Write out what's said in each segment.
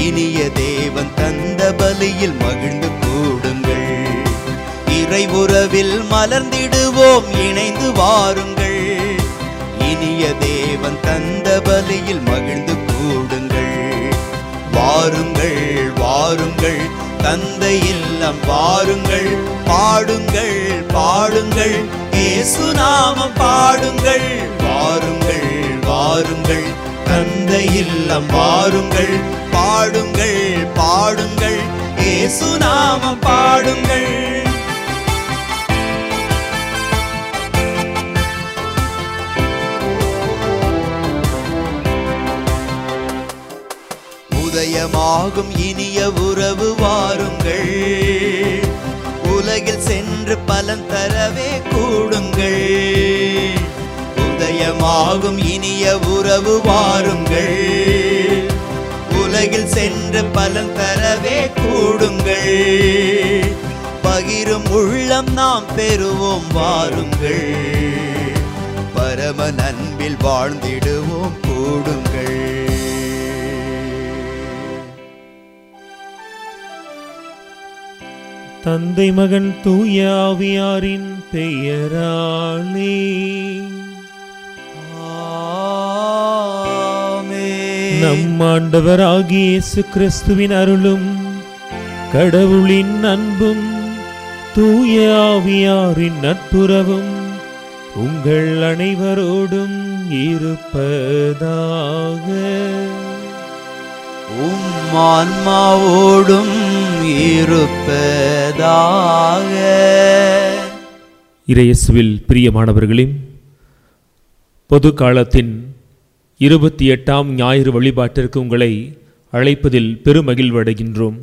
இனிய தேவன் தந்த பலியில் மகிழ்ந்து கூடுங்கள் இறை உறவில் மலர்ந்திடுவோம் இணைந்து வாருங்கள் இனிய தேவன் தந்த பலியில் மகிழ்ந்து கூடுங்கள் வாருங்கள் வாருங்கள் தந்தை இல்லம் வாருங்கள் பாடுங்கள் பாடுங்கள் இயேசு நாமம் பாடுங்கள் வாருங்கள் வாருங்கள் தந்தை இல்லம் வாருங்கள் பாடுங்கள் பாடுங்கள் இயேசு நாமம் பாடுங்கள் உதயமாகும் இனிய உறவு வாருங்கள் உலகில் சென்று பலன் தரவே கூடுங்கள் உதயமாகும் இனிய உறவு வாருங்கள் உலகில் சென்று பலன் தரவே கூடுங்கள் பகிரும் உள்ளம் நாம் பெறுவோம் வாருங்கள் பரம நன்பில் வாழ்ந்திடுவோம் கூடுங்கள் தந்தை மகன் தூய ஆவியாரின் பெயராலே ஆமென். நம் ஆண்டவராகிய இயேசு கிறிஸ்துவின் அருளும் கடவுளின் அன்பும் தூய ஆவியாரின் நட்புறவும் உங்கள் அனைவரோடும் இருப்பதாக உம் ஆன்மாவோடும் இருப்பதாக இறையேசுவில் பிரியமானவர்களே பொது காலத்தின் இருபத்தி எட்டாம் ஞாயிறு வழிபாட்டிற்கு உங்களை அழைப்பதில் பெருமகிழ்வடைகின்றோம்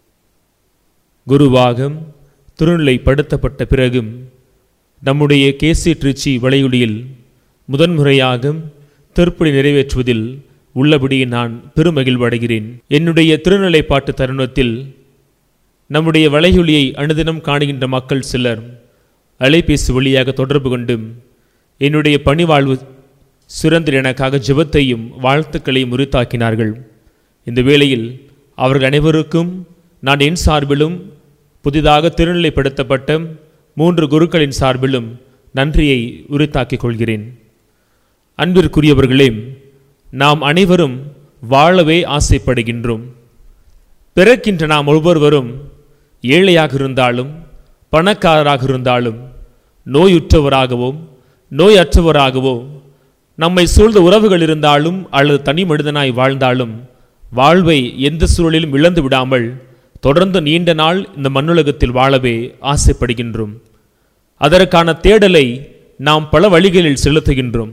குருவாகம் திருநிலைப்படுத்தப்பட்ட பிறகும் நம்முடைய கேசி ட்ரிச்சி வளையொலியில் முதன்முறையாக திருப்பலி நிறைவேற்றுவதில் உள்ளபடி நான் பெருமகிழ்வடைகிறேன் என்னுடைய திருநிலைப்பாட்டு தருணத்தில் நம்முடைய வளையொலியை அனுதினம் காணுகின்ற மக்கள் சிலர் அலைபேசி வழியாக தொடர்பு கொண்டு என்னுடைய பணிவாழ்வு சிறந்த எனக்காக ஜெபத்தையும் வாழ்த்துக்களையும் உரித்தாக்கினார்கள் இந்த வேளையில் அவர்கள் அனைவருக்கும் நான் என் சார்பிலும் புதிதாக திருநிலைப்படுத்தப்பட்ட மூன்று குருக்களின் சார்பிலும் நன்றியை உரித்தாக்கிக் கொள்கிறேன் அன்பிற்குரியவர்களே நாம் அனைவரும் வாழவே ஆசைப்படுகின்றோம் பிறக்கின்ற நாம் ஒவ்வொருவரும் ஏழையாக இருந்தாலும் பணக்காரராக இருந்தாலும் நோயுற்றவராகவோ நோயற்றவராகவோ நம்மை சூழ்ந்த உறவுகள் இருந்தாலும் அல்லது தனி மனிதனாய் வாழ்ந்தாலும் வாழ்வை எந்த சூழலிலும் இழந்து விடாமல் தொடர்ந்து நீண்ட நாள் இந்த மண்ணுலகத்தில் வாழவே ஆசைப்படுகின்றோம் அதற்கான தேடலை நாம் பல வழிகளில் செலுத்துகின்றோம்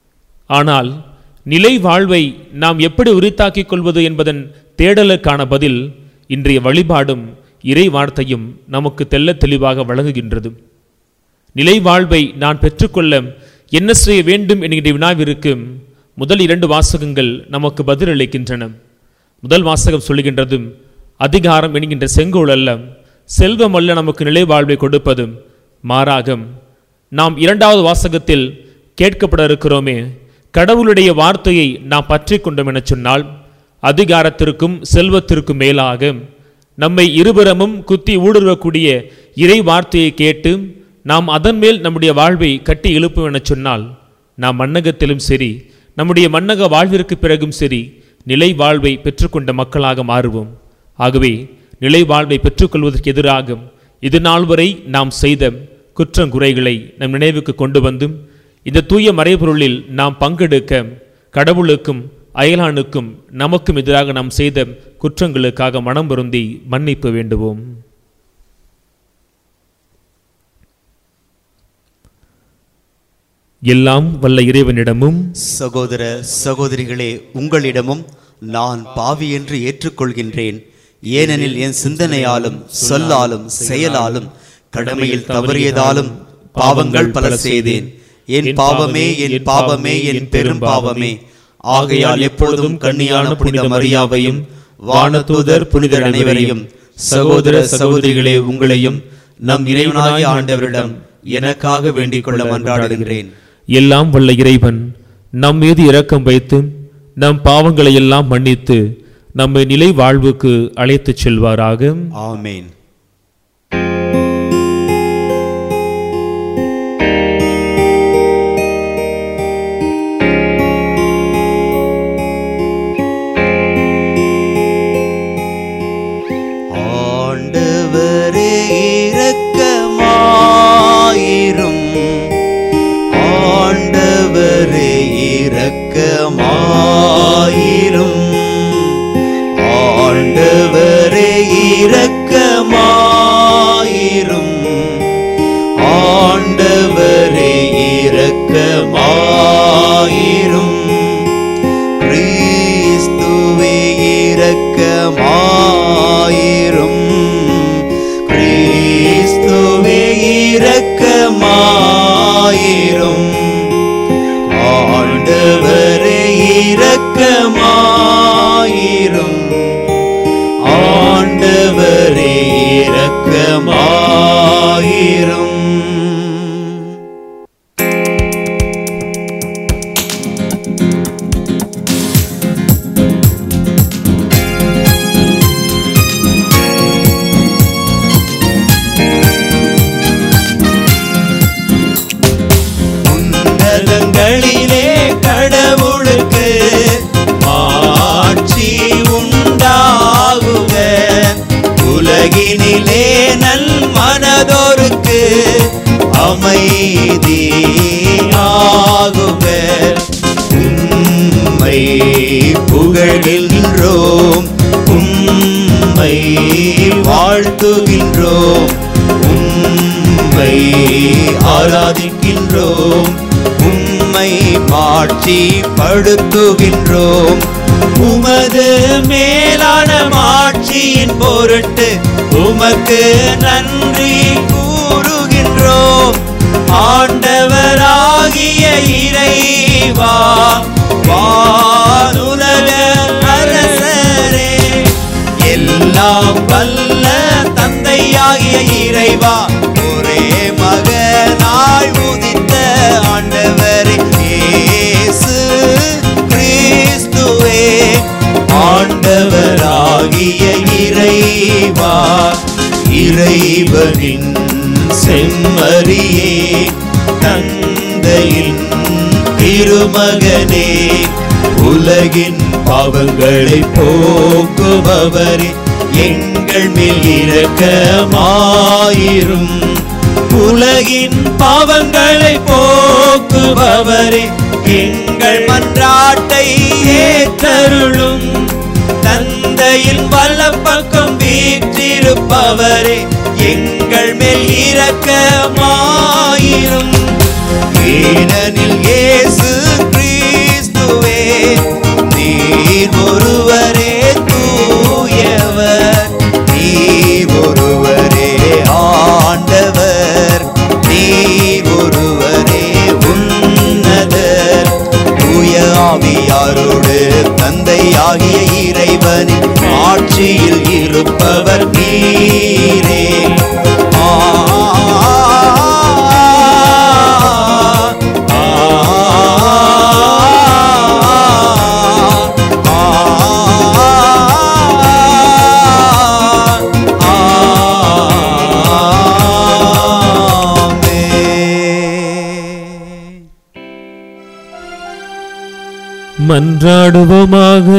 ஆனால் நிலை வாழ்வை நாம் எப்படி உரித்தாக்கிக் கொள்வது என்பதன் தேடலுக்கான பதில் இன்றைய வழிபாடும் இறை வார்த்தையும் நமக்கு தெள்ளத் தெளிவாக வழங்குகின்றது நிலை வாழ்வை நான் பெற்றுக்கொள்ள என்ன செய்ய வேண்டும் என்கின்ற வினாவிற்கு முதல் இரண்டு வாசகங்கள் நமக்கு பதிலளிக்கின்றன முதல் வாசகம் சொல்லுகின்றதும் அதிகாரம் என்கின்ற செங்கோல் அல்ல செல்வம் அல்ல நமக்கு நிலை வாழ்வை கொடுப்பது மாறாக நாம் இரண்டாவது வாசகத்தில் கேட்கப்பட இருக்கிறோமே கடவுளுடைய வார்த்தையை நாம் பற்றி கொண்டோம் என சொன்னால் அதிகாரத்திற்கும் செல்வத்திற்கும் மேலாக நம்மை இருபுறமும் குத்தி ஊடுருவக்கூடிய இறை வார்த்தையை கேட்டு நாம் அதன் மேல் நம்முடைய வாழ்வை கட்டி எழுப்பும் என சொன்னால் நாம் மன்னகத்திலும் சரி நம்முடைய மன்னக வாழ்விற்கு பிறகும் சரி நிலை வாழ்வை பெற்றுக்கொண்ட மக்களாக மாறுவோம் ஆகவே நிலை வாழ்வை பெற்றுக்கொள்வதற்கு எதிராக இது நாள் வரை நாம் செய்த குற்றங்குறைகளை நம் நினைவுக்கு கொண்டு வந்தும் இந்த தூய மறைபொருளில் நாம் பங்கெடுக்க கடவுளுக்கும் அயலானுக்கும் நமக்கும் எதிராக நாம் செய்த குற்றங்களுக்காக மனம் பொருந்தி மன்னிப்பு வேண்டுவோம் எல்லாம் வல்ல இறைவனிடமும் சகோதர சகோதரிகளே உங்களிடமும் நான் பாவி என்று ஏற்றுக்கொள்கின்றேன் ஏனெனில் என் சிந்தனையாலும் சொல்லாலும் செயலாலும் கடமையில் தவறியதாலும் பாவங்கள் பல செய்தேன் என் பாவமே என் பாவமே என் பெரும் பாவமே ஆகையால் எப்பொழுதும் கண்ணியான புனித மரியாவையும் வானதூதர் புனிதர் அனைவரையும் சகோதர சகோதரிகளே உங்களையும் நம் இறைவனாகிய ஆண்டவரிடம் எனக்காக வேண்டிக் கொள்ள மன்றாடுகின்றேன் எல்லாம் வல்ல இறைவன் நம் மீது இரக்கம் வைத்து நம் பாவங்களை எல்லாம் மன்னித்து நம்மை நிலை வாழ்வுக்கு அழைத்துச் செல்வாராக ஆமேன் ஆண்டவரே இரக்கமாயிரும் ஆண்டவரே இரக்கமாயிரும் ஆண்டவரே இரக்கமாயிரும் ஆண்டவரே இரக்கமாயிரும் கிறிஸ்துவே இரக்கமாயிரும் கிறிஸ்துவே இரக்கமாயிரும் ஆண்டவரே இரக்கமாயிரும் ஆண்டவரே இரக்கமாயிரும் உன்னதங்களிலே கடவுளுக்கு ஆட்சி உண்டாகுக உலகினிலே நல் மனதோருக்கு அமைதி ஆகுக உம்மை புகழ்கின்றோம் உம்மை வாழ்த்துகின்றோம் உம்மை ஆராதிக்கின்றோம் உம்மை மாட்சி படுத்துகின்றோம் உமது மேலான மாட்சியின் பொருட்டு உமக்கு நன்றி கூறுகின்றோம் ஆண்டவராகிய இறைவா வானுலக அரசரே எல்லாம் வல்ல தந்தையாகிய இறைவா ஒரே மகனாய் உதித்த ஆண்டவரே இயேசு கிறிஸ்துவே ஆண்டவராகிய இறைவா இறைவனின் செம்மறியே தந்தையின் திருமகனே உலகின் பாவங்களை போக்குபவரே எங்கள் மேல் இரக்கமாயிரும் உலகின் பாவங்களை போக்குபவரே எங்கள் மன்றாட்டை ஏற்றருளும் தந்தையின் வலப்பக்கம் வீற்றிருப்பவரே எங்கள் மேல் இரக்கமாயிரும் ஏனெனில் இயேசு கிறிஸ்துவே நீர் ஒருவரே தூயவர் நீர் ஒருவரே ஆண்டவர் நீர் ஒருவரே உன்னதர் தூய ஆவியாரோடு தந்தையாகிய இறைவனின் ஆட்சியில் இருப்பவர் நீரே ஆ மன்றாடுவோமாக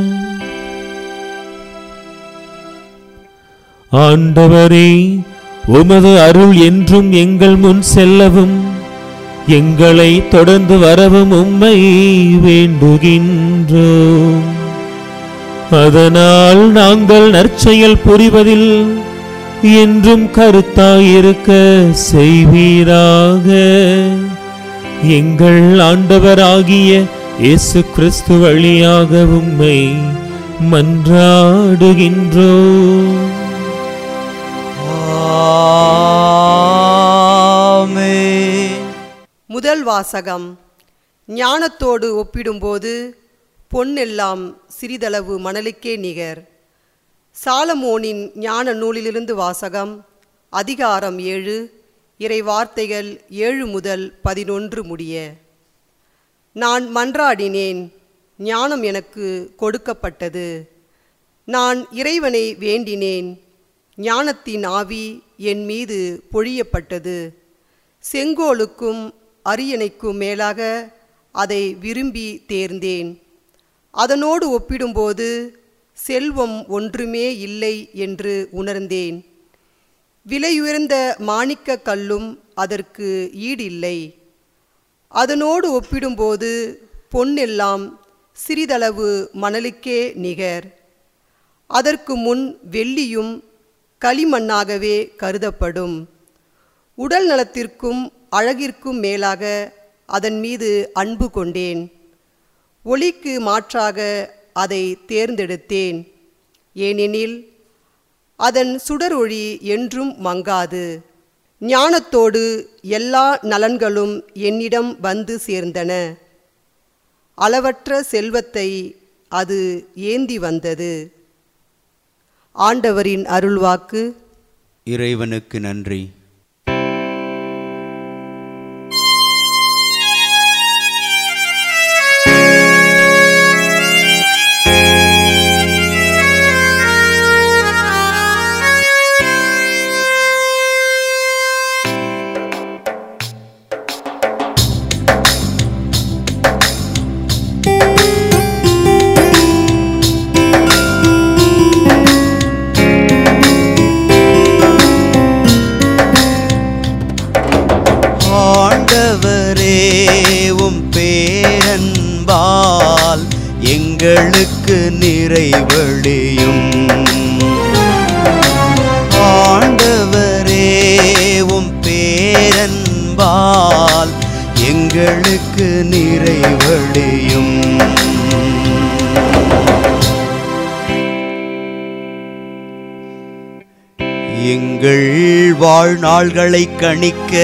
ஆண்டவரே உமது அருள் என்றும் எங்கள் முன் செல்லவும் எங்களை தொடர்ந்து வரவும் உம்மை வேண்டுகின்றோம் அதனால் நாங்கள் நற்செயல் புரிவதில் என்றும் கருத்தாயிருக்க செய்வீராக எங்கள் ஆண்டவராகிய இயேசு கிறிஸ்து வழியாக உம்மை மன்றாடுகின்றோம் ஆமென். முதல் வாசகம் ஞானத்தோடு ஒப்பிடும்போது பொன்னெல்லாம் சிறிதளவு மணலுக்கே நிகர் சாலமோனின் ஞான நூலிலிருந்து வாசகம் அதிகாரம் ஏழு இறை வார்த்தைகள் ஏழு முதல் பதினொன்று முடிய நான் மன்றாடினேன் ஞானம் எனக்கு கொடுக்கப்பட்டது நான் இறைவனை வேண்டினேன் ஞானத்தின் ஆவி என் மீது பொழியப்பட்டது செங்கோலுக்கும் அரியணைக்கும் மேலாக அதை விரும்பி தேர்ந்தேன் அதனோடு ஒப்பிடும்போது செல்வம் ஒன்றுமே இல்லை என்று உணர்ந்தேன் விலையுயர்ந்த மாணிக்கக் கல்லும் அதற்கு ஈடில்லை அதனோடு ஒப்பிடும்போது பொன்னெல்லாம் சிறிதளவு மணலுக்கே நிகர் அதற்கு முன் வெள்ளியும் களிமண்ணாகவே கருதப்படும் உடல் நலத்திற்கும் அழகிற்கும் மேலாக அதன் மீது அன்பு கொண்டேன் ஒளிக்கு மாற்றாக அதை தேர்ந்தெடுத்தேன் ஏனெனில் அதன் சுடரொளி என்றும் மங்காது ஞானத்தோடு எல்லா நலன்களும் என்னிடம் வந்து சேர்ந்தன அளவற்ற செல்வத்தை அது ஏந்தி வந்தது ஆண்டவரின் அருள்வாக்கு இறைவனுக்கு நன்றி ஆண்டவரே உம் பேரன்பால் எங்களுக்கு நிறைவழியும் ஆண்டவரே உம் பேரன்பால் எங்களுக்கு நிறைவழியும் எங்கள் வாழ்நாள்களை கணிக்க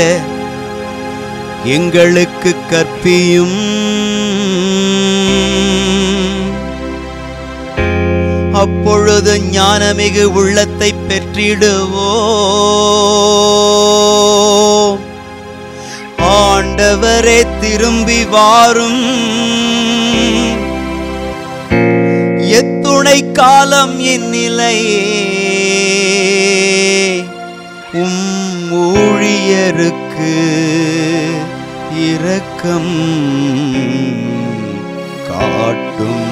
எங்களுக்கு கற்பியும் அப்பொழுது ஞானமிகு உள்ளத்தை பெற்றிடுவோம் ஆண்டவரே திரும்பி வாரும் எத்துணை காலம் என் நிலையே உம் ஊழியருக்கு இரக்கம் காட்டும்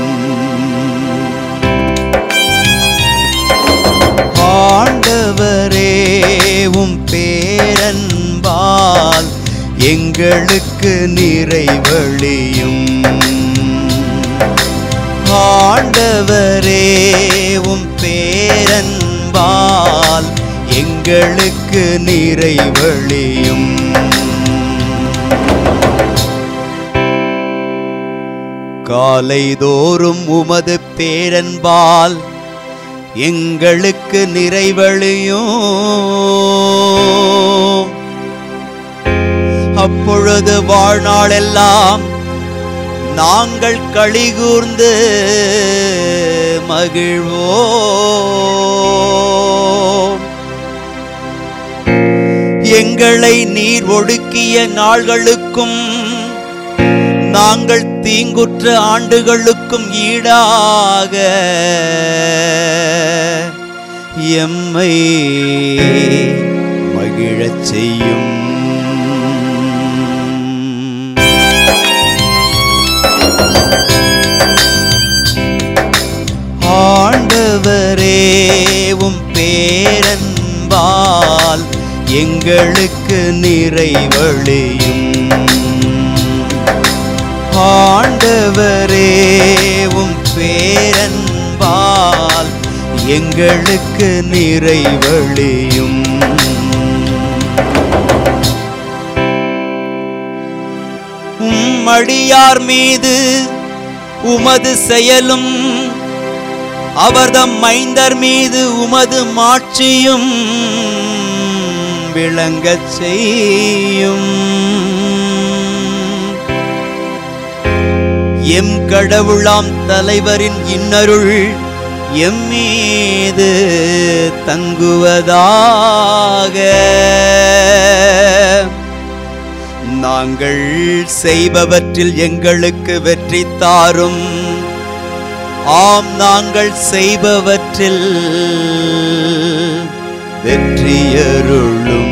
ஆண்டவரே உம் பேரன்பால் எங்களுக்கு நிறைவழியும் ஆண்டவரே உம் பேரன்பால் எங்களுக்கு நிறைவழியும் காலைதோறும் உமது பேரன்பால் எங்களுக்கு நிறைவழியும் அப்பொழுது வாழ்நாளெல்லாம் நாங்கள் களிகூர்ந்து மகிழ்வோம் எங்களை நீர் ஒடுக்கிய நாள்களுக்கும் நாங்கள் தீங்குற்ற ஆண்டுகளுக்கும் ஈடாக எம்மை மகிழச் செய்யும் ஆண்டவரே உம் பேரன்பால் எங்களுக்கு நிறைவழியும் ஆண்டவரே உம் பேரன்பால் எங்களுக்கு நிறைவழியும் உம்மடியார் மீது உமது செயலும் அவர்தம் மைந்தர் மீது உமது மாட்சியும் விளங்கச் செய்யும் எம் கடவுளாம் தலைவரின் இன்னருள் எம் மீது தங்குவதாக நாங்கள் செய்பவற்றில் எங்களுக்கு வெற்றி தாரும் ஆம் நாங்கள் செய்பவற்றில் வெற்றியருளும்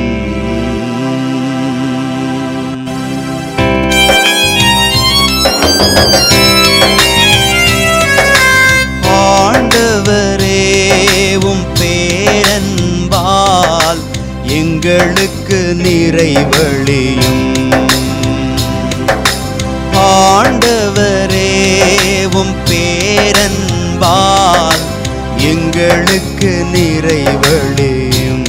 ஆண்டவரே உம் பேரன்பால் எங்களுக்கு நிறைவழியும் ஆண்டவரே உம் பேரன்பால் எங்களுக்கு நிறைவழியும்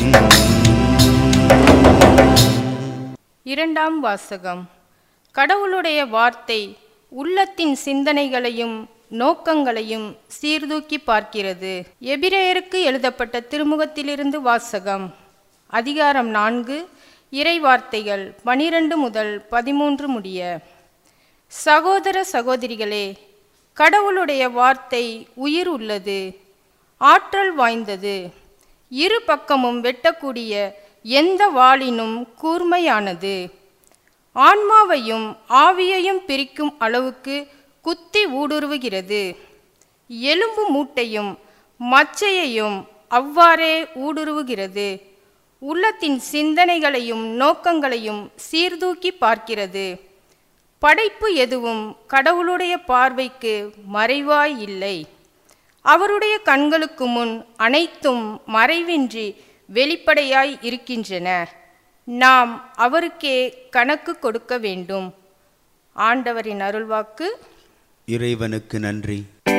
இரண்டாம் வாசகம் கடவுளுடைய வார்த்தை உள்ளத்தின் சிந்தனைகளையும் நோக்கங்களையும் சீர்தூக்கி பார்க்கிறது எபிரேயருக்கு எழுதப்பட்ட திருமுகத்திலிருந்து வாசகம் அதிகாரம் நான்கு இறை வார்த்தைகள் பனிரெண்டு முதல் பதிமூன்று முடிய சகோதர சகோதரிகளே கடவுளுடைய வார்த்தை உயிர் உள்ளது ஆற்றல் வாய்ந்தது இரு பக்கமும் வெட்டக்கூடிய எந்த வாளினும் கூர்மையானது ஆன்மாவையும் ஆவியையும் பிரிக்கும் அளவுக்கு குத்தி ஊடுருவுகிறது எலும்பு மூட்டையும் மச்சையையும் அவ்வாறே ஊடுருவுகிறது உள்ளத்தின் சிந்தனைகளையும் நோக்கங்களையும் சீர்தூக்கி பார்க்கிறது படைப்பு எதுவும் கடவுளுடைய பார்வைக்கு மறைவாய் இல்லை அவருடைய கண்களுக்கு முன் அனைத்தும் மறைவின்றி வெளிப்படையாய் இருக்கின்றன நாம் அவருக்கே கணக்கு கொடுக்க வேண்டும் ஆண்டவரின் அருள்வாக்கு இறைவனுக்கு நன்றி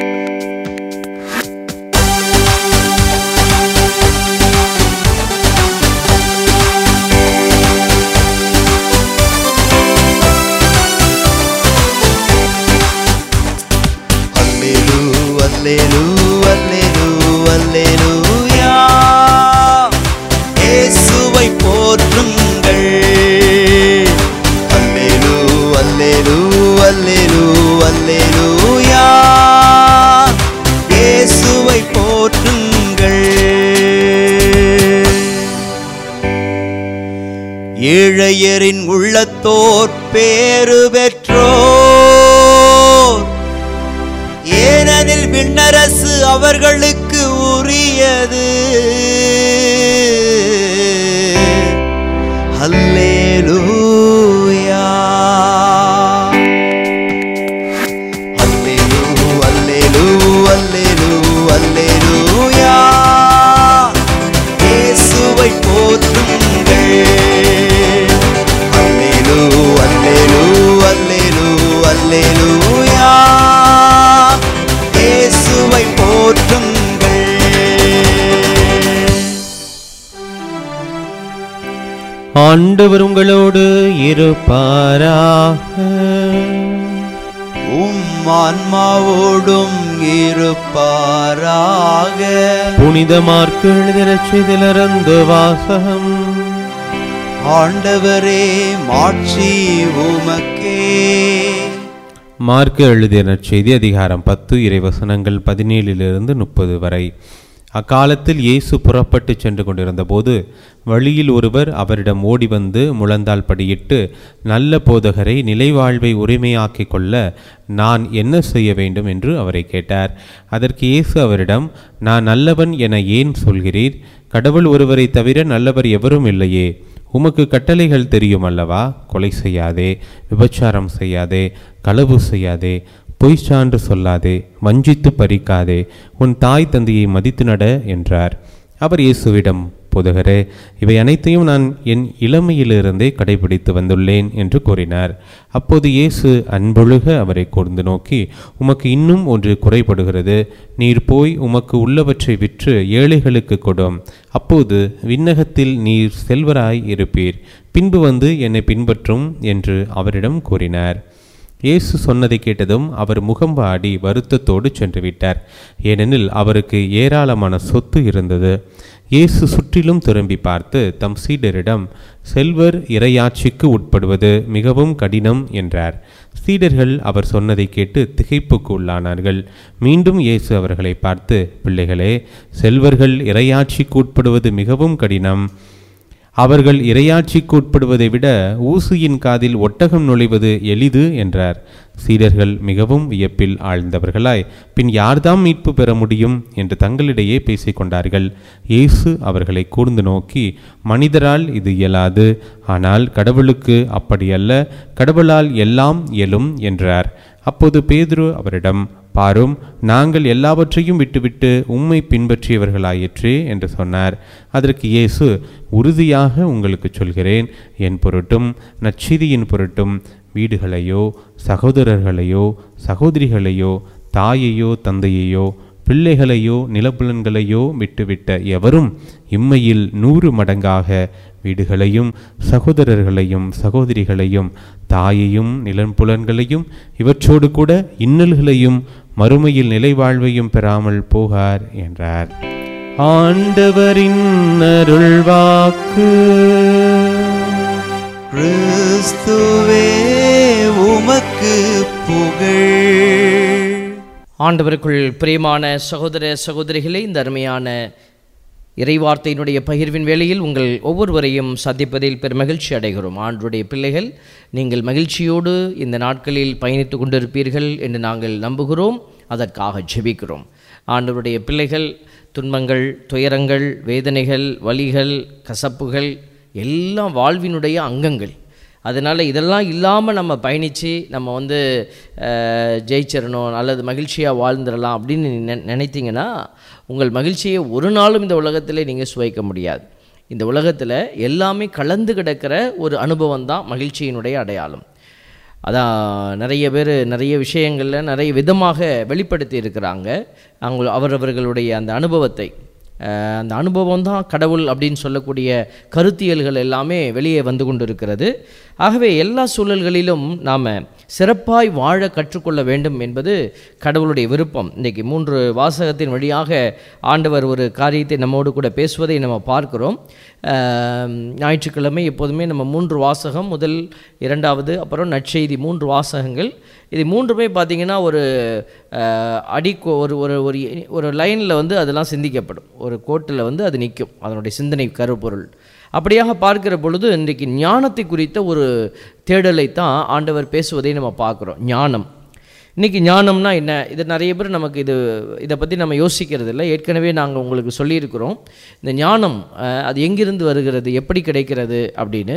அல்லேலூ அல்லேலூ அல்லேலூ அல்லேலூயா இயேசுவை போற்றுங்கள் அல்லேலூ அல்லேலூ அல்லேலூ அல்லேலூயா இயேசுவை போற்றுங்கள் ஏழையரின் உள்ளத்தோர் பேறு பெற்றோர் ஏனெனில் விண்ணரசு அவர்களுக்கு உரியது அல்லேலூயா அல்லேலூ அல்லேலூ அல்லேலூ அல்லேலூயா இயேசுவை போற்றுங்கள் அல்லேலூ அல்லேலூ அல்லேலூ அல்லேலூயா இயேசுவை போற்றுங்கள் ஆண்டவர் உங்களோடு இருப்பாராக உம் ஆன்மாவோடும் இருப்பாராக புனித மார்க்கு எழுதின செய்திலிருந்து வாசகம் ஆண்டவரே மாட்சி உமக்கே மார்க்கு எழுதின செய்தி அதிகாரம் பத்து இறைவசனங்கள் பதினேழிலிருந்து முப்பது வரை அக்காலத்தில் இயேசு புறப்பட்டு சென்று கொண்டிருந்தபோது வழியில் ஒருவர் அவரிடம் ஓடி வந்து முழந்தால் படியிட்டு நல்ல போதகரை நிலைவாழ்வை உரிமையாக்கிக் கொள்ள நான் என்ன செய்ய வேண்டும் என்று அவரை கேட்டார் அதற்கு இயேசு அவரிடம் நான் நல்லவன் என ஏன் சொல்கிறீர் கடவுள் ஒருவரை தவிர நல்லவர் எவரும் இல்லையே உமக்கு கட்டளைகள் தெரியும் அல்லவா கொலை செய்யாதே விபச்சாரம் செய்யாதே களவு செய்யாதே பொய் சான்று சொல்லாதே வஞ்சித்து பறிக்காதே உன் தாய் தந்தையை மதித்து நட என்றார் அவர் இயேசுவிடம் போதகரே இவை அனைத்தையும் நான் என் இளமையிலிருந்தே கடைபிடித்து வந்துள்ளேன் என்று கூறினார் அப்போது இயேசு அன்பொழுக அவரை கூர்ந்து நோக்கி உமக்கு இன்னும் ஒன்று குறைபடுகிறது நீர் போய் உமக்கு உள்ளவற்றை விற்று ஏழைகளுக்கு கொடும் அப்போது விண்ணகத்தில் நீர் செல்வராய் இருப்பீர் பின்பு வந்து என்னை பின்பற்றும் என்று அவரிடம் கூறினார் இயேசு சொன்னதை கேட்டதும் அவர் முகம் வாடி வருத்தத்தோடு சென்று விட்டார் ஏனெனில் அவருக்கு ஏராளமான சொத்து இருந்தது இயேசு சுற்றிலும் திரும்பி பார்த்து தம் சீடரிடம் செல்வர் இறையாட்சிக்கு உட்படுவது மிகவும் கடினம் என்றார் சீடர்கள் அவர் சொன்னதை கேட்டு திகைப்புக்கு உள்ளானார்கள் மீண்டும் இயேசு அவர்களை பார்த்து பிள்ளைகளே செல்வர்கள் இறையாட்சிக்கு உட்படுவது மிகவும் கடினம் அவர்கள் இரையாட்சிக்கு உட்படுவதை விட ஊசியின் காதில் ஒட்டகம் நுழைவது எளிது என்றார் சீடர்கள் மிகவும் வியப்பில் ஆழ்ந்தவர்களாய் பின் யார்தாம் மீட்பு பெற முடியும் என்று தங்களிடையே பேசிக்கொண்டார்கள் இயேசு அவர்களை கூர்ந்து நோக்கி மனிதரால் இது இயலாது ஆனால் கடவுளுக்கு அப்படியல்ல கடவுளால் எல்லாம் இயலும் என்றார் அப்போது பேதுரு அவரிடம் பாரும் நாங்கள் எல்லாவற்றையும் விட்டுவிட்டு உம்மை பின்பற்றியவர்களாயிற்றே என்று சொன்னார் அதற்கு இயேசு உறுதியாக உங்களுக்கு சொல்கிறேன் என் பொருட்டும் நற்செய்தியின் பொருட்டும் வீடுகளையோ சகோதரர்களையோ சகோதரிகளையோ தாயையோ தந்தையையோ பிள்ளைகளையோ நிலப்புலன்களையோ விட்டுவிட்ட எவரும் இம்மையில் நூறு மடங்காக வீடுகளையும் சகோதரர்களையும் சகோதரிகளையும் தாயையும் நிலப்புலன்களையும் இவற்றோடு கூட இன்னல்களையும் மறுமையில் நிலைவாழ்வையும் பெறாமல் போகார் என்றார் ஆண்டவரின் அருள்வாக்கு கிறிஸ்துவே உமக்கு புகழ் ஆண்டவருக்குள் பிரியமான சகோதர சகோதரிகளே இந்த அருமையான இறைவார்த்தையினுடைய பகிர்வின் வேளையில் உங்கள் ஒவ்வொருவரையும் சந்திப்பதில் பெருமகிழ்ச்சி அடைகிறோம் ஆண்டுடைய பிள்ளைகள் நீங்கள் மகிழ்ச்சியோடு இந்த நாட்களில் பயணித்து கொண்டிருப்பீர்கள் என்று நாங்கள் நம்புகிறோம் அதற்காக ஜெபிக்கிறோம் ஆண்டவருடைய பிள்ளைகள் துன்பங்கள் துயரங்கள் வேதனைகள் வலிகள் கசப்புகள் எல்லாம் வாழ்வினுடைய அங்கங்கள் அதனால் இதெல்லாம் இல்லாமல் நம்ம பயணித்து நம்ம வந்து அஹ், ஜெயிச்சிடணும் அல்லது மகிழ்ச்சியாக வாழ்ந்துடலாம் அப்படின்னு நினை நினைத்தீங்கன்னா உங்கள் மகிழ்ச்சியை ஒரு நாளும் இந்த உலகத்தில் நீங்கள் சுவைக்க முடியாது இந்த உலகத்தில் எல்லாமே கலந்து கிடக்கிற ஒரு அனுபவம் தான் மகிழ்ச்சியினுடைய அடையாளம் அதான் நிறைய பேர் நிறைய விஷயங்களில் நிறைய விதமாக வெளிப்படுத்தி இருக்கிறாங்க அவங்க அவரவர்களுடைய அந்த அனுபவத்தை அஹ், அந்த அனுபவம் தான் கடவுள் அப்படின்னு சொல்லக்கூடிய கருத்தியல்கள் எல்லாமே வெளியே வந்து கொண்டு இருக்கிறது ஆகவே எல்லா சூழல்களிலும் நாம் சிறப்பாய் வாழ கற்றுக்கொள்ள வேண்டும் என்பது கடவுளுடைய விருப்பம் இன்றைக்கி மூன்று வாசகத்தின் வழியாக ஆண்டவர் ஒரு காரியத்தை நம்மோடு கூட பேசுவதை நம்ம பார்க்கிறோம் அஹ், ஞாயிற்றுக்கிழமை எப்போதுமே நம்ம மூன்று வாசகம் முதல் இரண்டாவது அப்புறம் நற்செய்தி மூன்று வாசகங்கள் இது மூன்றுமே பார்த்திங்கன்னா ஒரு அஹ், அடிக்கோ ஒரு ஒரு ஒரு ஒரு லைனில் வந்து அதெல்லாம் சிந்திக்கப்படும் ஒரு கோட்டில் வந்து அது நிற்கும் அதனுடைய சிந்தனை கருப்பொருள் அப்படியாக பார்க்கிற பொழுது இன்றைக்கு ஞானத்தை குறித்த ஒரு தேடலை தான் ஆண்டவர் பேசுவதை நம்ம பார்க்குறோம் ஞானம் இன்றைக்கி ஞானம்னா என்ன இது நிறைய பேர் நமக்கு இது இதை பற்றி நம்ம யோசிக்கிறது இல்லை ஏற்கனவே நாங்கள் உங்களுக்கு சொல்லியிருக்கிறோம் இந்த ஞானம் அஹ், அது எங்கிருந்து வருகிறது எப்படி கிடைக்கிறது அப்படின்னு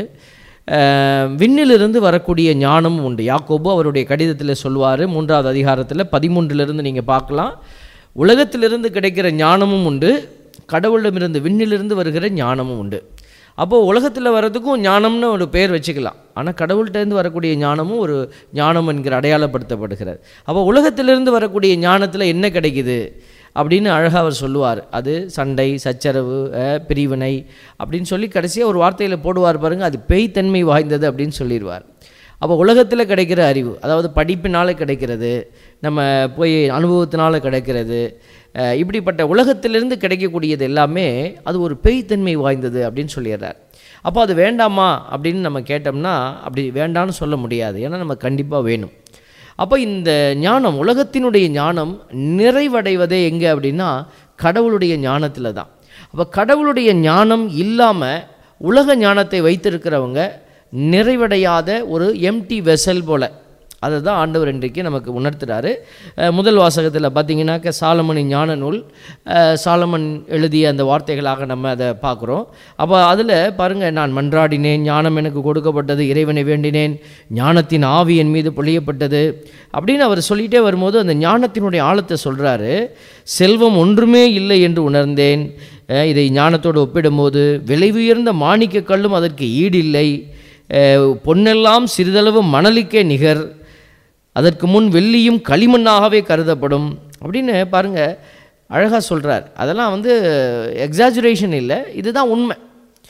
அஹ், விண்ணிலிருந்து வரக்கூடிய ஞானமும் உண்டு யாக்கோபு அவருடைய கடிதத்தில் சொல்வார் மூன்றாவது அதிகாரத்தில் பதிமூன்றிலிருந்து நீங்கள் பார்க்கலாம் உலகத்திலிருந்து கிடைக்கிற ஞானமும் உண்டு கடவுளிடமிருந்து விண்ணிலிருந்து வருகிற ஞானமும் உண்டு அப்போது உலகத்தில் வர்றதுக்கும் ஞானம்னு ஒரு பேர் வச்சுக்கலாம் ஆனால் கடவுள்கிட்டேருந்து வரக்கூடிய ஞானமும் ஒரு ஞானம் என்கிற அடையாளப்படுத்தப்படுகிறது அப்போ உலகத்திலிருந்து வரக்கூடிய ஞானத்தில் என்ன கிடைக்குது அப்படின்னு அழகாக அவர் சொல்லுவார் அது சண்டை சச்சரவு அஹ், பிரிவினை அப்படின்னு சொல்லி கடைசியாக ஒரு வார்த்தையில் போடுவார் பாருங்க அது பேய்த்தன்மை வாய்ந்தது அப்படின்னு சொல்லிடுவார் அப்போ உலகத்தில் கிடைக்கிற அறிவு அதாவது படிப்பினால் கிடைக்கிறது நம்ம போய் அனுபவத்தினால் கிடைக்கிறது அஹ், இப்படிப்பட்ட உலகத்திலிருந்து கிடைக்கக்கூடியது எல்லாமே அது ஒரு பேய்த்தன்மை வாய்ந்தது அப்படின்னு சொல்லிடுறார் அப்போ அது வேண்டாமா அப்படின்னு நம்ம கேட்டோம்னா அப்படி வேண்டான்னு சொல்ல முடியாது ஏன்னா நம்ம கண்டிப்பாக வேணும் அப்போ இந்த ஞானம் உலகத்தினுடைய ஞானம் நிறைவடைவதே எங்கே அப்படின்னா கடவுளுடைய ஞானத்தில் தான் அப்போ கடவுளுடைய ஞானம் இல்லாமல் உலக ஞானத்தை வைத்திருக்கிறவங்க நிறைவடையாத ஒரு எம்டி வெசல் போல அதை தான் ஆண்டவர் இன்றைக்கு நமக்கு உணர்த்துறாரு அஹ் முதல் வாசகத்தில் பார்த்தீங்கன்னாக்க சாலமனின் ஞான நூல் அஹ் சாலமன் எழுதிய அந்த வார்த்தைகளாக நம்ம அதை பார்க்குறோம் அப்போ அதில் பாருங்கள் நான் மன்றாடினேன் ஞானம் எனக்கு கொடுக்கப்பட்டது இறைவனை வேண்டினேன் ஞானத்தின் ஆவி என் மீது பொழியப்பட்டது அப்படின்னு அவர் சொல்லிகிட்டே வரும்போது அந்த ஞானத்தினுடைய ஆழத்தை சொல்கிறாரு செல்வம் ஒன்றுமே இல்லை என்று உணர்ந்தேன் அஹ் இதை ஞானத்தோடு ஒப்பிடும்போது விலை உயர்ந்த மாணிக்க கல்லும் அதற்கு ஈடில்லை அஹ் பொன்னெல்லாம் சிறிதளவு மணலுக்கே நிகர் அதற்கு முன் வெள்ளியும் களிமண்ணாகவே கருதப்படும் அப்படின்னு பாருங்க அழகாக சொல்கிறார் அதெல்லாம் வந்து எக்ஸாஜுரேஷன் இல்லை இதுதான் உண்மை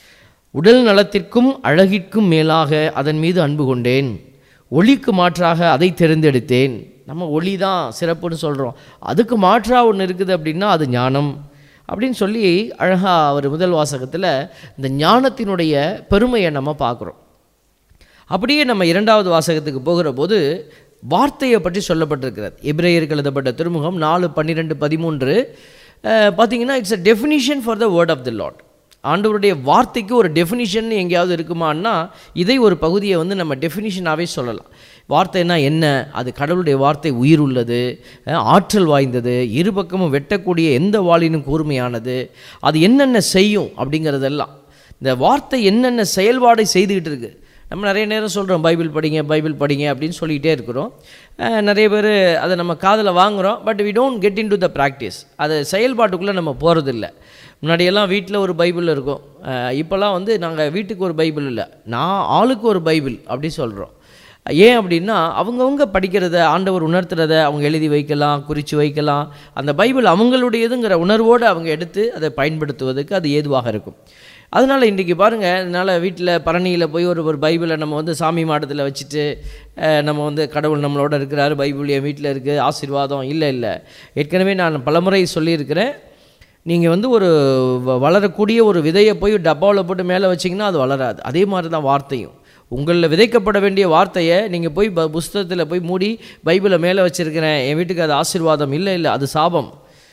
உடல் நலத்திற்கும் அழகிற்கும் மேலாக அதன் மீது அன்பு கொண்டேன் ஒளிக்கு மாற்றாக அதை தேர்ந்தெடுத்தேன் நம்ம ஒளி தான் சிறப்புன்னு சொல்கிறோம் அதுக்கு மாற்றாக ஒன்று இருக்குது அப்படின்னா அது ஞானம் அப்படின்னு சொல்லி அழகாக அவர் முதல் வாசகத்தில் இந்த ஞானத்தினுடைய பெருமையை நம்ம பார்க்குறோம் அப்படியே நம்ம இரண்டாவது வாசகத்துக்கு போகிற போது வார்த்தையை பற்றி சொல்லப்பட்டிருக்கிறது எபிரேயருக்கு எழுதப்பட்ட திருமுகம் நாலு பன்னிரெண்டு பதிமூன்று பார்த்தீங்கன்னா it's a definition for the word of the Lord ஆண்டவருடைய வார்த்தைக்கு ஒரு டெஃபினிஷன் எங்கேயாவது இருக்குமான்னா இதை ஒரு பகுதியை வந்து நம்ம டெஃபினிஷனாகவே சொல்லலாம் வார்த்தைனா என்ன அது கடவுளுடைய வார்த்தை உயிர் உள்ளது அஹ், ஆற்றல் வாய்ந்தது இரு பக்கமும் வெட்டக்கூடிய எந்த வாளினும் கூர்மையானது அது என்னென்ன செய்யும் அப்படிங்கிறதெல்லாம் இந்த வார்த்தை என்னென்ன செயல்பாடை செய்துக்கிட்டு இருக்கு நம்ம நிறைய நேரம் சொல்கிறோம் பைபிள் படிங்க பைபிள் படிங்க அப்படின்னு சொல்லிக்கிட்டே இருக்கிறோம் அஹ், நிறைய பேர் அதை நம்ம காதில் வாங்குகிறோம் but we don't get into the practice அது செயல்பாட்டுக்குள்ளே நம்ம போகிறதில்ல முன்னாடியெல்லாம் வீட்டில் ஒரு பைபிள் இருக்கும் அஹ், இப்போல்லாம் வந்து நாங்கள் வீட்டுக்கு ஒரு பைபிள் இல்லை நான் ஆளுக்கு ஒரு பைபிள் அப்படி சொல்கிறோம் ஏன் அப்படின்னா அவங்கவுங்க படிக்கிறத ஆண்டவர் உணர்த்துறத அவங்க எழுதி வைக்கலாம் குறித்து வைக்கலாம் அந்த பைபிள் அவங்களுடையதுங்கிற உணர்வோடு அவங்க எடுத்து அதை பயன்படுத்துவதற்கு அது ஏதுவாக இருக்கும் அதனால் இன்றைக்கி பாருங்கள் அதனால் வீட்டில் பரணியில் போய் ஒரு ஒரு பைபிளை நம்ம வந்து சாமி மாடத்தில் வச்சுட்டு அஹ், நம்ம வந்து கடவுள் நம்மளோட இருக்கிறாரு பைபிள் என் வீட்டில் இருக்குது ஆசீர்வாதம் இல்லை இல்லை ஏற்கனவே நான் பலமுறை சொல்லியிருக்கிறேன் நீங்கள் வந்து ஒரு வ- வளரக்கூடிய ஒரு விதையை போய் டப்பாவில் போட்டு மேலே வச்சிங்கன்னா அது வளராது அதே மாதிரி தான் வார்த்தையும் உங்களில் விதைக்கப்பட வேண்டிய வார்த்தையை நீங்கள் போய் ப புஸ்தகத்தில் போய் மூடி பைபிளை மேலே வச்சிருக்கிறேன் என் வீட்டுக்கு அது ஆசீர்வாதம் இல்லை இல்லை அது சாபம்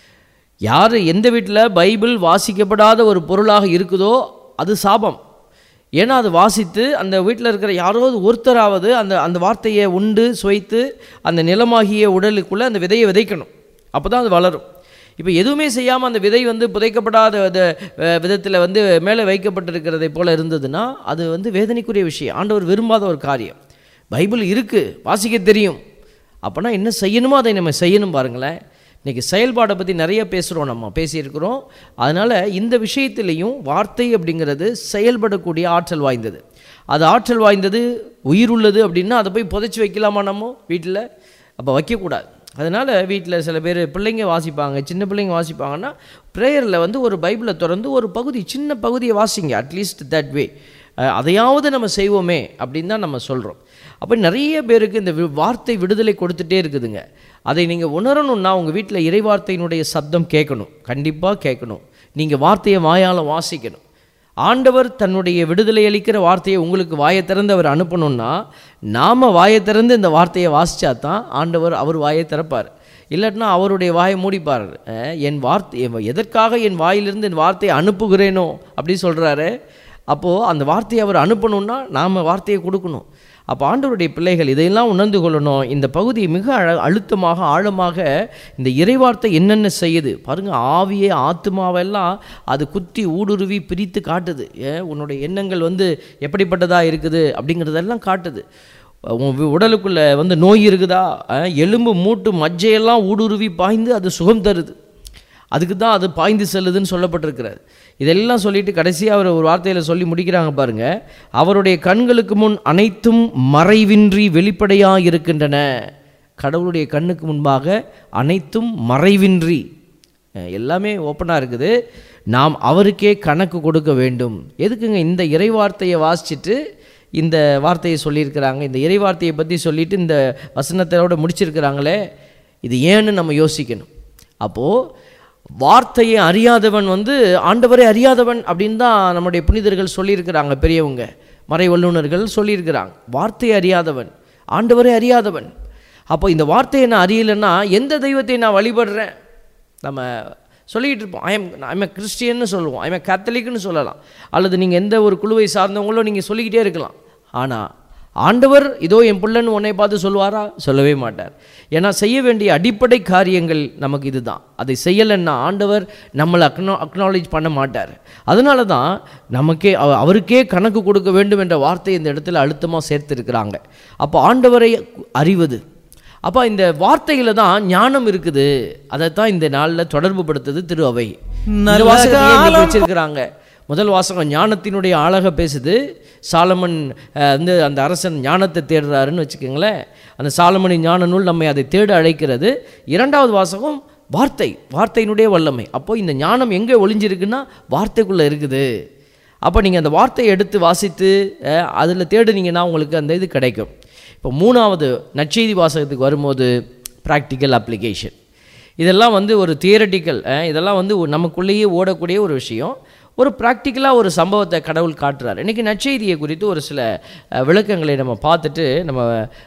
யார் எந்த வீட்டில் பைபிள் வாசிக்கப்படாத ஒரு பொருளாக இருக்குதோ அது சாபம் ஏன்னா அது வாசித்து அந்த வீட்டில் இருக்கிற யாராவது ஒருத்தராவது அந்த அந்த வார்த்தையை உண்டு சுவைத்து அந்த நிலமாகிய உடலுக்குள்ளே அந்த விதையை விதைக்கணும் அப்போ தான் அது வளரும் இப்போ எதுவுமே செய்யாமல் அந்த விதை வந்து புதைக்கப்படாத வித- அஹ் விதத்தில் வந்து மேலே வைக்கப்பட்டிருக்கிறதை போல இருந்ததுன்னா அது வந்து வேதனைக்குரிய விஷயம் ஆண்டவர் விரும்பாத ஒரு காரியம் பைபிள் இருக்குது வாசிக்க தெரியும் அப்போனா என்ன செய்யணுமோ அதை நம்ம செய்யணும் பாருங்களேன் இன்றைக்கி செயல்பாடை பற்றி நிறைய பேசுகிறோம் நம்ம பேசியிருக்கிறோம் அதனால் இந்த விஷயத்திலையும் வார்த்தை அப்படிங்கிறது செயல்படக்கூடிய ஆற்றல் வாய்ந்தது அது ஆற்றல் வாய்ந்தது உயிர் உள்ளது அப்படின்னா அதை போய் புதைச்சி வைக்கலாமா நம்ம வீட்டில் அப்போ வைக்கக்கூடாது அதனால் வீட்டில் சில பேர் பிள்ளைங்க வாசிப்பாங்க சின்ன பிள்ளைங்க வாசிப்பாங்கன்னா ப்ரேயரில் வந்து ஒரு பைபிளை திறந்து ஒரு பகுதி சின்ன பகுதியை வாசிங்க அட்லீஸ்ட் தட் வே அதையாவது நம்ம செய்வோமே அப்படின்னு தான் நம்ம சொல்கிறோம் அப்போ நிறைய பேருக்கு இந்த வி- வார்த்தை விடுதலை கொடுத்துட்டே இருக்குதுங்க அதை நீங்கள் உணரணும்னா உங்கள் வீட்டில் இறைவார்த்தையினுடைய சப்தம் கேட்கணும் கண்டிப்பாக கேட்கணும் நீங்கள் வார்த்தையை வாயால் வாசிக்கணும் ஆண்டவர் தன்னுடைய விடுதலை அளிக்கிற வார்த்தையை உங்களுக்கு வாயை திறந்து அவர் அனுப்பணும்னா நாம் வாயை திறந்து இந்த வார்த்தையை வாசிச்சா தான் ஆண்டவர் அவர் வாயை திறப்பார் இல்லாட்டினா அவருடைய வாயை மூடிப்பார் அஹ், என் வார்த்தை என் எதற்காக என் வாயிலிருந்து என் வார்த்தையை அனுப்புகிறேனோ அப்படி சொல்கிறாரு அப்போது அந்த வார்த்தையை அவர் அனுப்பணும்னா நாம் வார்த்தையை கொடுக்கணும் அப்போ ஆண்டவருடைய பிள்ளைகள் இதையெல்லாம் உணர்ந்து கொள்ளணும் இந்த பகுதி மிக அழ அழுத்தமாக ஆழமாக இந்த இறைவார்த்தை என்னென்ன செய்யுது பாருங்கள் ஆவியே ஆத்மாவெல்லாம் அது குத்தி ஊடுருவி பிரித்து காட்டுது ஏன் உன்னுடைய எண்ணங்கள் வந்து எப்படிப்பட்டதாக இருக்குது அப்படிங்கிறதெல்லாம் காட்டுது உன் வி- உடலுக்குள்ள வந்து நோய் இருக்குதா அஹ், எலும்பு மூட்டு மஜ்ஜையெல்லாம் ஊடுருவி பாய்ந்து அது சுகம் தருது அதுக்கு தான் அது பாய்ந்து செல்லுதுன்னு சொல்லப்பட்டிருக்கிறது இதெல்லாம் சொல்லிட்டு கடைசியாக அவர் ஒரு வார்த்தையில் சொல்லி முடிக்கிறாங்க பாருங்க அவருடைய கண்களுக்கு முன் அனைத்தும் மறைவின்றி வெளிப்படையாக இருக்கின்றன கடவுளுடைய கண்ணுக்கு முன்பாக அனைத்தும் மறைவின்றி அஹ், எல்லாமே ஓப்பனாக இருக்குது நாம் அவருக்கே கணக்கு கொடுக்க வேண்டும் எதுக்குங்க இந்த இறைவார்த்தையை வாசிச்சுட்டு இந்த வார்த்தையை சொல்லியிருக்கிறாங்க இந்த இறைவார்த்தையை பற்றி சொல்லிட்டு இந்த வசனத்தோட முடிச்சிருக்கிறாங்களே இது ஏன்னு நம்ம யோசிக்கணும் அப்போது வார்த்தையை அறியாதவன் வந்து ஆண்டவரை அறியாதவன் அப்படின்னு தான் நம்முடைய புனிதர்கள் சொல்லியிருக்கிறாங்க பெரியவங்க மறை வல்லுநர்கள் சொல்லியிருக்கிறாங்க வார்த்தையை அறியாதவன் ஆண்டவரை அறியாதவன் அப்போ இந்த வார்த்தையை நான் அறியலைன்னா எந்த தெய்வத்தை நான் வழிபடுறேன் நம்ம சொல்லிக்கிட்டு இருப்போம் ஐஎம் ஐம் கிறிஸ்டியன்னு சொல்லுவோம் ஐம் கேத்தலிக்னு சொல்லலாம் அல்லது நீங்கள் எந்த ஒரு குழுவை சார்ந்தவங்களோ நீங்கள் சொல்லிக்கிட்டே இருக்கலாம் ஆனால் ஆண்டவர் இதோ என் பிள்ளைன்னு உன்னை பார்த்து சொல்லுவாரா சொல்லவே மாட்டார் ஏன்னா செய்ய வேண்டிய அடிப்படை காரியங்கள் நமக்கு இதுதான் அதை செய்யலைன்னா ஆண்டவர் நம்மளை அக்னோ அக்னாலேஜ் பண்ண மாட்டார் அதனால தான் நமக்கே அவ- அவருக்கே கணக்கு கொடுக்க வேண்டும் என்ற வார்த்தை இந்த இடத்துல அழுத்தமாக சேர்த்துருக்கிறாங்க அப்போ ஆண்டவரை அறிவது அப்போ இந்த வார்த்தையில தான் ஞானம் இருக்குது அதைத்தான் இந்த நாளில் தொடர்பு படுத்துது திரு அவை இந்த நல்ல வாசகத்தை ஏன் இன்னைக்கு காலம். வச்சிருக்கிறாங்க முதல் வாசகம் ஞானத்தினுடைய அழகை பேசுது சாலமன் அஹ், வந்து அந்த அரசன் ஞானத்தை தேடுறாருன்னு வச்சுக்கோங்களேன் அந்த சாலமனின் ஞான நூல் நம்மை அதை தேட அழைக்கிறது இரண்டாவது வாசகம் வார்த்தை வார்த்தையினுடைய வல்லமை அப்போ இந்த ஞானம் எங்கே ஒளிஞ்சிருக்குன்னா வார்த்தைக்குள்ளே இருக்குது அப்போ நீங்கள் அந்த வார்த்தையை எடுத்து வாசித்து அதில் தேடுனீங்கன்னா உங்களுக்கு அந்த இது கிடைக்கும் இப்போ மூணாவது நற்செய்தி வாசகத்துக்கு வரும்போது ப்ராக்டிக்கல் அப்ளிகேஷன் இதெல்லாம் வந்து ஒரு தியரட்டிக்கல் இதெல்லாம் வந்து ஒரு நமக்குள்ளேயே ஓடக்கூடிய ஒரு விஷயம் ஒரு ப்ராக்டிக்கலாக ஒரு சம்பவத்தை கடவுள் காட்டுறார் இன்றைக்கி நற்செய்தியை குறித்து ஒரு சில அஹ், விளக்கங்களை நம்ம பார்த்துட்டு நம்ம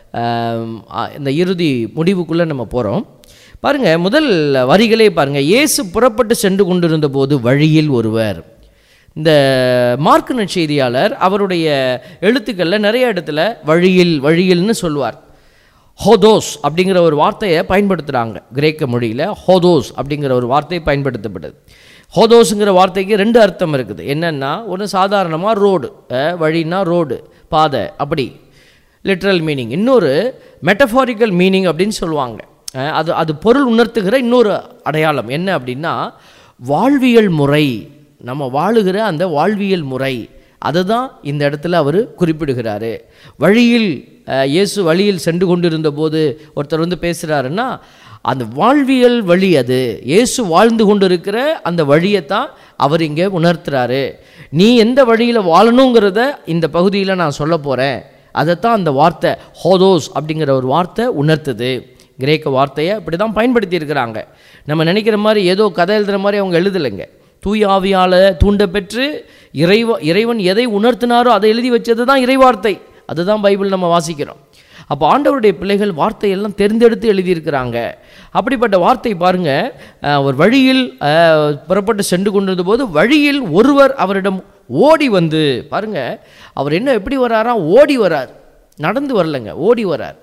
அஹ், அ- இந்த இறுதி முடிவுக்குள்ளே நம்ம போகிறோம் பாருங்கள் முதல் வரிகளே பாருங்கள் இயேசு புறப்பட்டு சென்று கொண்டிருந்த போது வழியில் ஒருவர் இந்த மார்க் நற்செய்தியாளர் அவருடைய எழுத்துக்களில் நிறைய இடத்துல வழியில் வழியில்னு சொல்லுவார் ஹோதோஸ் அப்படிங்கிற ஒரு வார்த்தையை பயன்படுத்துகிறாங்க கிரேக்க மொழியில் ஹோதோஸ் அப்படிங்கிற ஒரு வார்த்தை பயன்படுத்தப்படுது ஹோதோஸுங்கிற வார்த்தைக்கு ரெண்டு அர்த்தம் இருக்குது என்னென்னா ஒன்று சாதாரணமாக ரோடு வழின்னா ரோடு பாதை அப்படி லிட்ரல் மீனிங் இன்னொரு மெட்டஃபாரிக்கல் மீனிங் அப்படின்னு சொல்லுவாங்க அஹ் அது அது பொருள் உணர்த்துகிற இன்னொரு அடையாளம் என்ன அப்படின்னா வாழ்வியல் முறை நம்ம வாழுகிற அந்த வாழ்வியல் முறை அதுதான் இந்த இடத்துல அவர் குறிப்பிடுகிறாரு வழியில் அஹ், இயேசு வழியில் சென்று கொண்டிருந்த போது ஒருத்தர் வந்து பேசுகிறாருன்னா அந்த வாழ்வியல் வழி அது இயேசு வாழ்ந்து கொண்டிருக்கிற அந்த வழியைத்தான் அவர் இங்கே உணர்த்துறாரு நீ எந்த வழியில் வாழணுங்கிறத இந்த பகுதியில் நான் சொல்ல போகிறேன் அதைத்தான் அந்த வார்த்தை ஹோதோஸ் அப்படிங்கிற ஒரு வார்த்தை உணர்த்துது கிரேக்க வார்த்தையை அப்படி தான் பயன்படுத்தி இருக்கிறாங்க நம்ம நினைக்கிற மாதிரி ஏதோ கதை எழுதுகிற மாதிரி அவங்க எழுதலைங்க தூய ஆவியால் தூண்ட பெற்று இறைவ இறைவன் எதை உணர்த்தினாரோ அதை எழுதி வச்சது தான் இறைவார்த்தை அதுதான் பைபிள் நம்ம வாசிக்கிறோம் அப்போ ஆண்டவருடைய பிள்ளைகள் வார்த்தையெல்லாம் தேர்ந்தெடுத்து எழுதியிருக்கிறாங்க அப்படிப்பட்ட வார்த்தை பாருங்க அஹ், ஒரு வழியில் அஹ், புறப்பட்டு சென்று கொண்டிருந்த போது வழியில் ஒருவர் அவரிடம் ஓடி வந்து பாருங்க அவர் என்ன எப்படி வராராம் ஓடி வரார் நடந்து வரலங்க ஓடி வரார்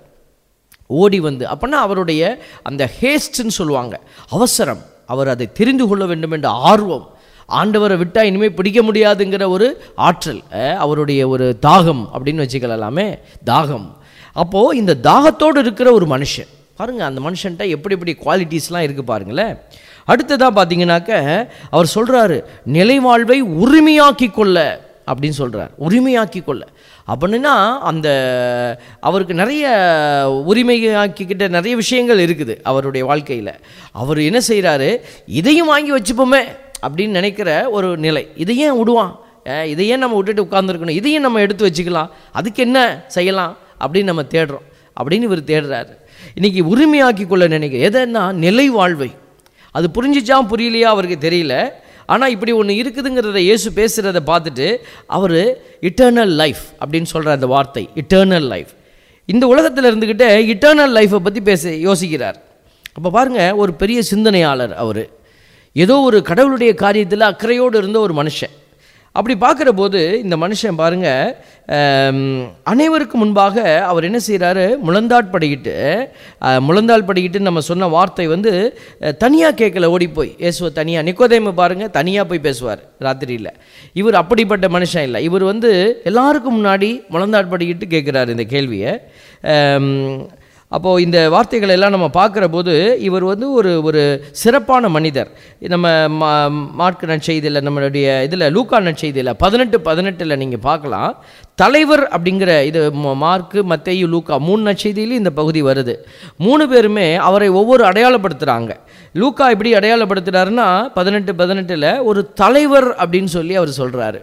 ஓடி வந்து அப்போனா அவருடைய அந்த ஹேஸ்ட்னு சொல்லுவாங்க அவசரம் அவர் அதை தெரிந்து கொள்ள வேண்டும் என்ற ஆர்வம் ஆண்டவரை விட்டால் இனிமேல் பிடிக்க முடியாதுங்கிற ஒரு ஆற்றல் அஹ், அவருடைய ஒரு தாகம் அப்படின்னு வச்சுக்கலாமே தாகம் அப்போது இந்த தாகத்தோடு இருக்கிற ஒரு மனுஷன் பாருங்கள் அந்த மனுஷன்ட்ட எப்படி எப்படி குவாலிட்டிஸ்லாம் இருக்குது பாருங்களேன் அடுத்ததாக பார்த்தீங்கன்னாக்க அவர் சொல்கிறாரு நிலைவாழ்வை உரிமையாக்கி கொள்ள அப்படின்னு சொல்கிறார் உரிமையாக்கி கொள்ள அப்படின்னா அந்த அவருக்கு நிறைய உரிமையாக்கிக்கிட்ட நிறைய விஷயங்கள் இருக்குது அவருடைய வாழ்க்கையில் அவர் என்ன செய்கிறாரு இதையும் வாங்கி வச்சுப்போமே அப்படின்னு நினைக்கிற ஒரு நிலை இதை ஏன் விடுவான் அஹ் இதை ஏன் நம்ம விட்டுட்டு உட்காந்துருக்கணும் இதையும் நம்ம எடுத்து வச்சுக்கலாம் அதுக்கு என்ன செய்யலாம் அப்படின்னு நம்ம தேடுறோம் அப்படின்னு இவர் தேடுறாரு இன்றைக்கி உரிமையாக்கி கொள்ள நினைக்கிற எதைன்னா நிலை வாழ்வை அது புரிஞ்சிச்சா புரியலையா அவருக்கு தெரியல ஆனால் இப்படி ஒன்று இருக்குதுங்கிறத இயேசு பேசுகிறத பார்த்துட்டு அவர் இட்டர்னல் லைஃப் அப்படின்னு சொல்கிற அந்த வார்த்தை இட்டர்னல் லைஃப் இந்த உலகத்தில் இருந்துக்கிட்டே இட்டர்னல் லைஃப்பை பற்றி பேச யோசிக்கிறார் அப்போ பாருங்கள் ஒரு பெரிய சிந்தனையாளர் அவர் ஏதோ ஒரு கடவுளுடைய காரியத்தில் அக்கறையோடு இருந்த ஒரு மனுஷன் அப்படி பார்க்குற போது இந்த மனுஷன் பாருங்க ஆம், அனைவருக்கும் முன்பாக அவர் என்ன செய்கிறாரு முழந்தாட் படிக்கிட்டு அஹ், முழந்தாள் படிக்கிட்டு நம்ம சொன்ன வார்த்தை வந்து தனியாக கேட்கல ஓடி போய் இயேசுவை தனியாக நிக்கோதேமு பாருங்க தனியாக போய் பேசுவார் ராத்திரியில் இவர் அப்படிப்பட்ட மனுஷன் இல்லை இவர் வந்து எல்லாருக்கும் முன்னாடி முழந்தாட் படிக்கிட்டு கேட்குறாரு இந்த கேள்வியை ஆம், அப்போது இந்த வார்த்தைகளை எல்லாம் நம்ம பார்க்குற போது இவர் வந்து ஒரு ஒரு சிறப்பான மனிதர் நம்ம மா மார்க் நற்செய்தியில் நம்மளுடைய இதில் லூக்கா நற்செய்தியில் பதினெட்டு பதினெட்டில் நீங்கள் பார்க்கலாம் தலைவர் அப்படிங்கிற இது ம- மார்க்கு மத்தேயு லூக்கா மூணு நற்செய்தியிலும் இந்த பகுதி வருது மூணு பேருமே அவரை ஒவ்வொரு அடையாளப்படுத்துகிறாங்க லூக்கா எப்படி அடையாளப்படுத்துகிறாருன்னா பதினெட்டு பதினெட்டில் ஒரு தலைவர் அப்படின்னு சொல்லி அவர் சொல்கிறாரு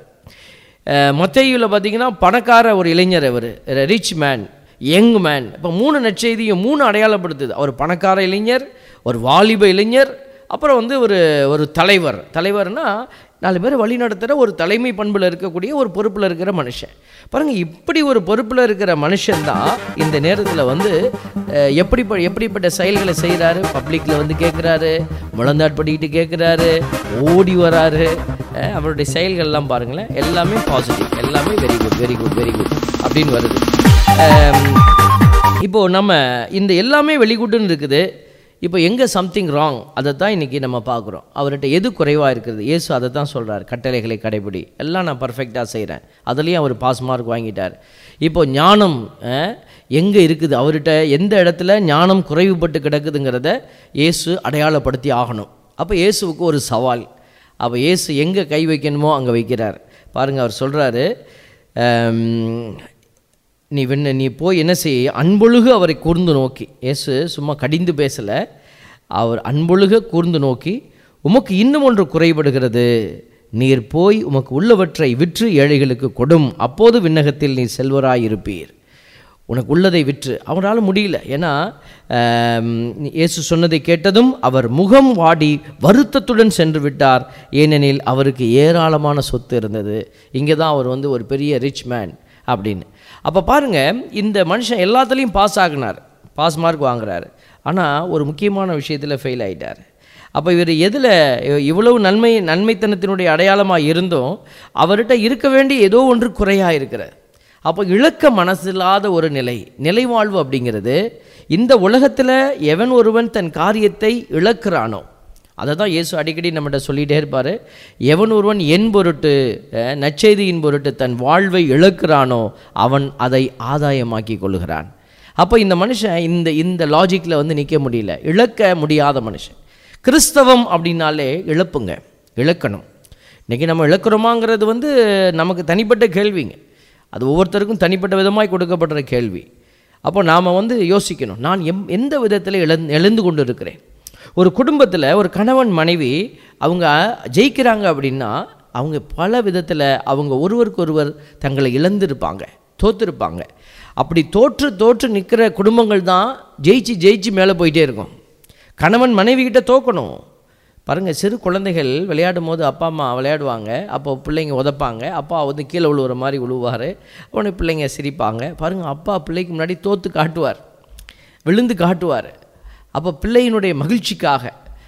மத்தையில் பார்த்தீங்கன்னா பணக்கார ஒரு இளைஞர் அவர் ரிச் மேன் யங் மேன் இப்போ மூணு நற்செய்தியும் மூணு அடையாளப்படுத்துது அவர் பணக்கார இளைஞர் ஒரு வாலிப இளைஞர் அப்புறம் வந்து ஒரு ஒரு தலைவர் தலைவர்னா நாலு பேர் வழி நடத்துகிற ஒரு தலைமை பண்பில் இருக்கக்கூடிய ஒரு பொறுப்பில் இருக்கிற மனுஷன் பாருங்கள் இப்படி ஒரு பொறுப்பில் இருக்கிற மனுஷன்தான் இந்த நேரத்தில் வந்து அஹ், எப்படி எப்படிப்பட்ட செயல்களை செய்கிறாரு பப்ளிக்கில் வந்து கேட்குறாரு முழந்தாட் படிக்கிட்டு கேட்குறாரு ஓடி வராரு அஹ், அவருடைய செயல்கள்லாம் பாருங்களேன் எல்லாமே பாசிட்டிவ் எல்லாமே very good very good very good அப்படின்னு வருது அம், இப்போ நம்ம இந்த எல்லாமே வெளிக்கூட்டுன்னு இருக்குது இப்போ எங்கே சம்திங் ராங் அதை தான் இன்றைக்கி நம்ம பார்க்குறோம் அவர்கிட்ட எது குறைவாக இருக்கிறது இயேசு அதை தான் சொல்கிறார் கட்டளைகளை கடைபிடி எல்லாம் நான் பர்ஃபெக்டாக செய்கிறேன் அதுலேயும் அவர் பாஸ் மார்க் வாங்கிட்டார் இப்போ ஞானம் எங்கே இருக்குது அவர்கிட்ட எந்த இடத்துல ஞானம் குறைவுபட்டு கிடக்குதுங்கிறத இயேசு அடையாளப்படுத்தி ஆகணும் அப்போ இயேசுவுக்கு ஒரு சவால் அப்போ இயேசு எங்கே கை வைக்கணுமோ அங்கே வைக்கிறார் பாருங்கள் அவர் சொல்கிறாரு நீ வெண்ண நீ போய் என்ன செய் அன்பொழுகு அவரை கூர்ந்து நோக்கி இயேசு சும்மா கடிந்து பேசலை அவர் அன்பொழுக கூர்ந்து நோக்கி உமக்கு இன்னும் ஒன்று குறைபடுகிறது நீர் போய் உமக்கு உள்ளவற்றை விற்று ஏழைகளுக்கு கொடும் அப்போது விண்ணகத்தில் நீ செல்வராயிருப்பீர் உனக்கு உள்ளதை விற்று அவரால் முடியல ஏன்னா ஆம், இயேசு சொன்னதை கேட்டதும் அவர் முகம் வாடி வருத்தத்துடன் சென்று விட்டார் ஏனெனில் அவருக்கு ஏராளமான சொத்து இருந்தது இங்கே தான் அவர் வந்து ஒரு பெரிய ரிச் மேன் அப்படின்னு அப்போ பாருங்கள் இந்த மனுஷன் எல்லாத்துலேயும் பாஸ் ஆகினார் பாஸ் மார்க் வாங்குறாரு ஆனால் ஒரு முக்கியமான விஷயத்தில் ஃபெயில் ஆயிட்டார் அப்போ இவர் எதில் இவ்வளவு நன்மை நன்மைத்தனத்தினுடைய அடையாளமாக இருந்தும் அவர்கிட்ட இருக்க வேண்டிய ஏதோ ஒன்று குறையாக இருக்கிறார் அப்போ இழக்க மனசில்லாத ஒரு நிலை நிலைவாழ்வு அப்படிங்கிறது இந்த உலகத்தில் எவன் ஒருவன் தன் காரியத்தை இழக்கிறானோ அதை தான் இயேசு அடிக்கடி நம்மகிட்ட சொல்லிகிட்டே இருப்பார் எவன் ஒருவன் என் பொருட்டு அஹ், நற்செய்தியின் பொருட்டு தன் வாழ்வை இழக்கிறானோ அவன் அதை ஆதாயமாக்கி கொள்கிறான் அப்போ இந்த மனுஷன் இந்த இந்த லாஜிக்கில் வந்து நிற்க முடியல இழக்க முடியாத மனுஷன் கிறிஸ்தவம் அப்படின்னாலே இழப்புங்க இழக்கணும் இன்றைக்கி நம்ம இழக்கிறோமாங்கிறது வந்து நமக்கு தனிப்பட்ட கேள்விங்க அது ஒவ்வொருத்தருக்கும் தனிப்பட்ட விதமாய் கொடுக்கப்படுற கேள்வி அப்போ நாம் வந்து யோசிக்கணும் நான் எம் எந்த விதத்தில் இழந்து எழுந்து கொண்டு இருக்கிறேன் ஒரு குடும்பத்தில் ஒரு கணவன் மனைவி அவங்க ஜெயிக்கிறாங்க அப்படின்னா அவங்க பல விதத்தில் அவங்க ஒருவருக்கொருவர் தங்களை இழந்திருப்பாங்க தோற்றிருப்பாங்க அப்படி தோற்று தோற்று நிற்கிற குடும்பங்கள் தான் ஜெயிச்சு ஜெயிச்சு மேலே போயிட்டே இருக்கும் கணவன் மனைவி கிட்ட தோக்கணும் பாருங்கள் சிறு குழந்தைகள் விளையாடும் போது அப்பா அம்மா விளையாடுவாங்க அப்போ பிள்ளைங்க உதைப்பாங்க அப்பா வந்து கீழே விழுவுற மாதிரி விழுவார் உடனே பிள்ளைங்க சிரிப்பாங்க பாருங்கள் அப்பா பிள்ளைக்கு முன்னாடி தோத்து காட்டுவார் விழுந்து காட்டுவார் அப்போ பிள்ளையினுடைய மகிழ்ச்சிக்காக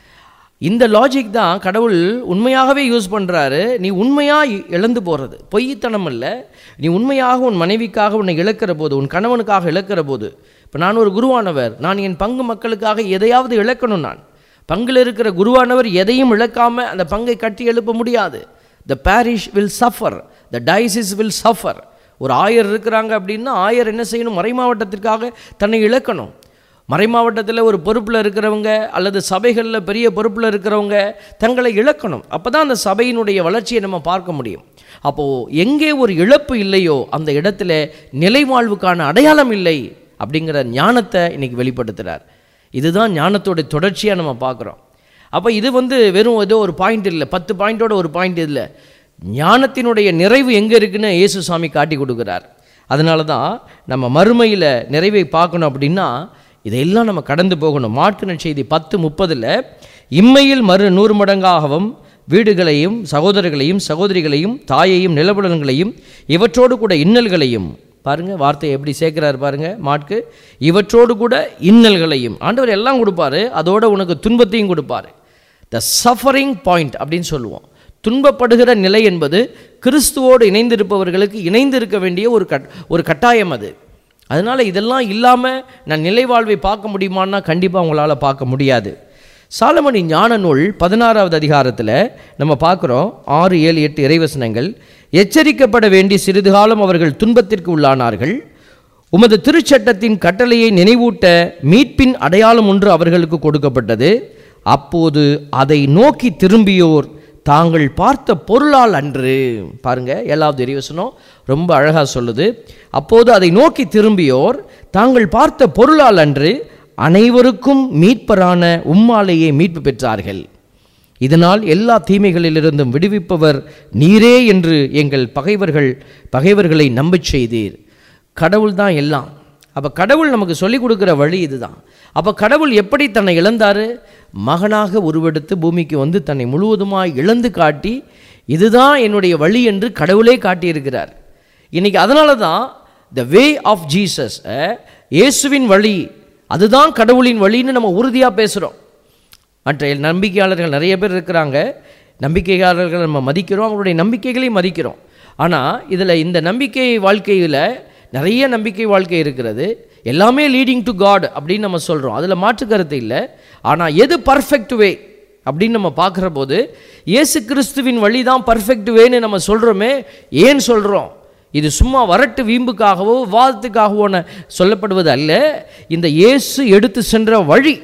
இந்த லாஜிக் தான் கடவுள் உண்மையாகவே யூஸ் பண்ணுறாரு நீ உண்மையாக இழந்து போகிறது பொய்த்தனம் இல்லை நீ உண்மையாக உன் மனைவிக்காக உன்னை இழக்கிற போது உன் கணவனுக்காக இழக்கிற போது இப்போ நான் ஒரு குருவானவர் நான் என் பங்கு மக்களுக்காக எதையாவது இழக்கணும் நான் பங்கில் இருக்கிற குருவானவர் எதையும் இழக்காமல் அந்த பங்கை கட்டி எழுப்ப முடியாது the parish will suffer the diocese will suffer ஒரு ஆயர் இருக்கிறாங்க அப்படின்னா ஆயர் என்ன செய்யணும் மறைமாவட்டத்திற்காக தன்னை இழக்கணும் மறைமாவட்டத்தில் ஒரு பொறுப்பில் இருக்கிறவங்க அல்லது சபைகளில் பெரிய பொறுப்பில் இருக்கிறவங்க தங்களை இழக்கணும் அப்போ தான் அந்த சபையினுடைய வளர்ச்சியை நம்ம பார்க்க முடியும் அப்போது எங்கே ஒரு இழப்பு இல்லையோ அந்த இடத்துல நிலைவாழ்வுக்கான அடையாளம் இல்லை அப்படிங்கிற ஞானத்தை இன்னைக்கு வெளிப்படுத்துகிறார் இதுதான் ஞானத்தோட தொடர்ச்சியாக நம்ம பார்க்குறோம் அப்போ இது வந்து வெறும் ஏதோ ஒரு பாயிண்ட் இல்லை பத்து பாயிண்டோட ஒரு பாயிண்ட் இல்லை ஞானத்தினுடைய நிறைவு எங்கே இருக்குன்னு இயேசு சாமி காட்டி கொடுக்குறார் அதனால தான் நம்ம மறுமையில் நிறைவை பார்க்கணும் அப்படின்னா இதையெல்லாம் நம்ம கடந்து போகணும் மாற்கு நற்செய்தி பத்து முப்பதில் இம்மையில் மறு நூறு மடங்காகவும் வீடுகளையும் சகோதரர்களையும் சகோதரிகளையும் தாயையும் நிலபுலன்களையும் இவற்றோடு கூட இன்னல்களையும் பாருங்க வார்த்தையை எப்படி சேர்க்கிறார் பாருங்க மாட்கு இவற்றோடு கூட இன்னல்களையும் ஆண்டவர் எல்லாம் கொடுப்பாரு அதோட உனக்கு துன்பத்தையும் கொடுப்பாரு த சஃபரிங் பாயிண்ட் அப்படின்னு சொல்லுவோம் துன்பப்படுகிற நிலை என்பது கிறிஸ்துவோடு இணைந்திருப்பவர்களுக்கு இணைந்து இருக்க வேண்டிய ஒரு கட் ஒரு கட்டாயம் அது அதனால் இதெல்லாம் இல்லாமல் நான் நிலை வாழ்வை பார்க்க முடியுமான்னா கண்டிப்பாக உங்களால் பார்க்க முடியாது சாலமணி ஞான நூல் பதினாறாவது அதிகாரத்தில் நம்ம பார்க்குறோம் ஆறு ஏழு எட்டு இறைவசனங்கள் எச்சரிக்கப்பட வேண்டி சிறிது காலம் அவர்கள் துன்பத்திற்கு உள்ளானார்கள் உமது திருச்சட்டத்தின் கட்டளையை நினைவூட்ட மீட்பின் அடையாளம் ஒன்று அவர்களுக்கு கொடுக்கப்பட்டது அப்போது அதை நோக்கி திரும்பியோர் தாங்கள் பார்த்த பொருளால் அன்று பாருங்க ஏழாவது இறைவசனம் ரொம்ப அழகாக சொல்லுது அப்போது அதை நோக்கி திரும்பியோர் தாங்கள் பார்த்த பொருளால் அன்று அனைவருக்கும் மீட்பரான உம்மாலேயே மீட்பு பெற்றார்கள் இதனால் எல்லா தீமைகளிலிருந்தும் விடுவிப்பவர் நீரே என்று எங்கள் பகைவர்கள் பகைவர்களை நம்பச் செய்தீர் கடவுள் தான் எல்லாம் அப்போ கடவுள் நமக்கு சொல்லிக் கொடுக்குற வழி இதுதான் அப்போ கடவுள் எப்படி தன்னை இழந்தார் மகனாக உருவெடுத்து பூமிக்கு வந்து தன்னை முழுவதுமாய் இழந்து காட்டி இதுதான் என்னுடைய வழி என்று கடவுளே காட்டியிருக்கிறார் இன்னைக்கு அதனால தான் த வே ஆஃப் ஜீசஸ் இயேசுவின் வழி அதுதான் கடவுளின் வழின்னு நம்ம உறுதியாக பேசுகிறோம் மற்ற நம்பிக்கையாளர்கள் நிறைய பேர் இருக்கிறாங்க நம்பிக்கையாளர்கள் நம்ம மதிக்கிறோம் அவங்களுடைய நம்பிக்கைகளையும் மதிக்கிறோம் ஆனால் இதில் இந்த நம்பிக்கை வாழ்க்கையில் நிறைய நம்பிக்கை வாழ்க்கை இருக்கிறது எல்லாமே லீடிங் டு காட் அப்படின்னு நம்ம சொல்கிறோம் அதில் மாற்று கருத்து இல்லை ஆனால் எது பர்ஃபெக்ட் வே அப்படின்னு நம்ம பார்க்குற போது இயேசு கிறிஸ்துவின் வழி தான் பர்ஃபெக்ட் வேன்னு நம்ம சொல்கிறோமே ஏன் சொல்கிறோம் இது சும்மா வரட்டு வீம்புக்காகவோ விவாதத்துக்காகவோ ந- சொல்லப்படுவது அல்ல இந்த இயேசு எடுத்து சென்ற வழி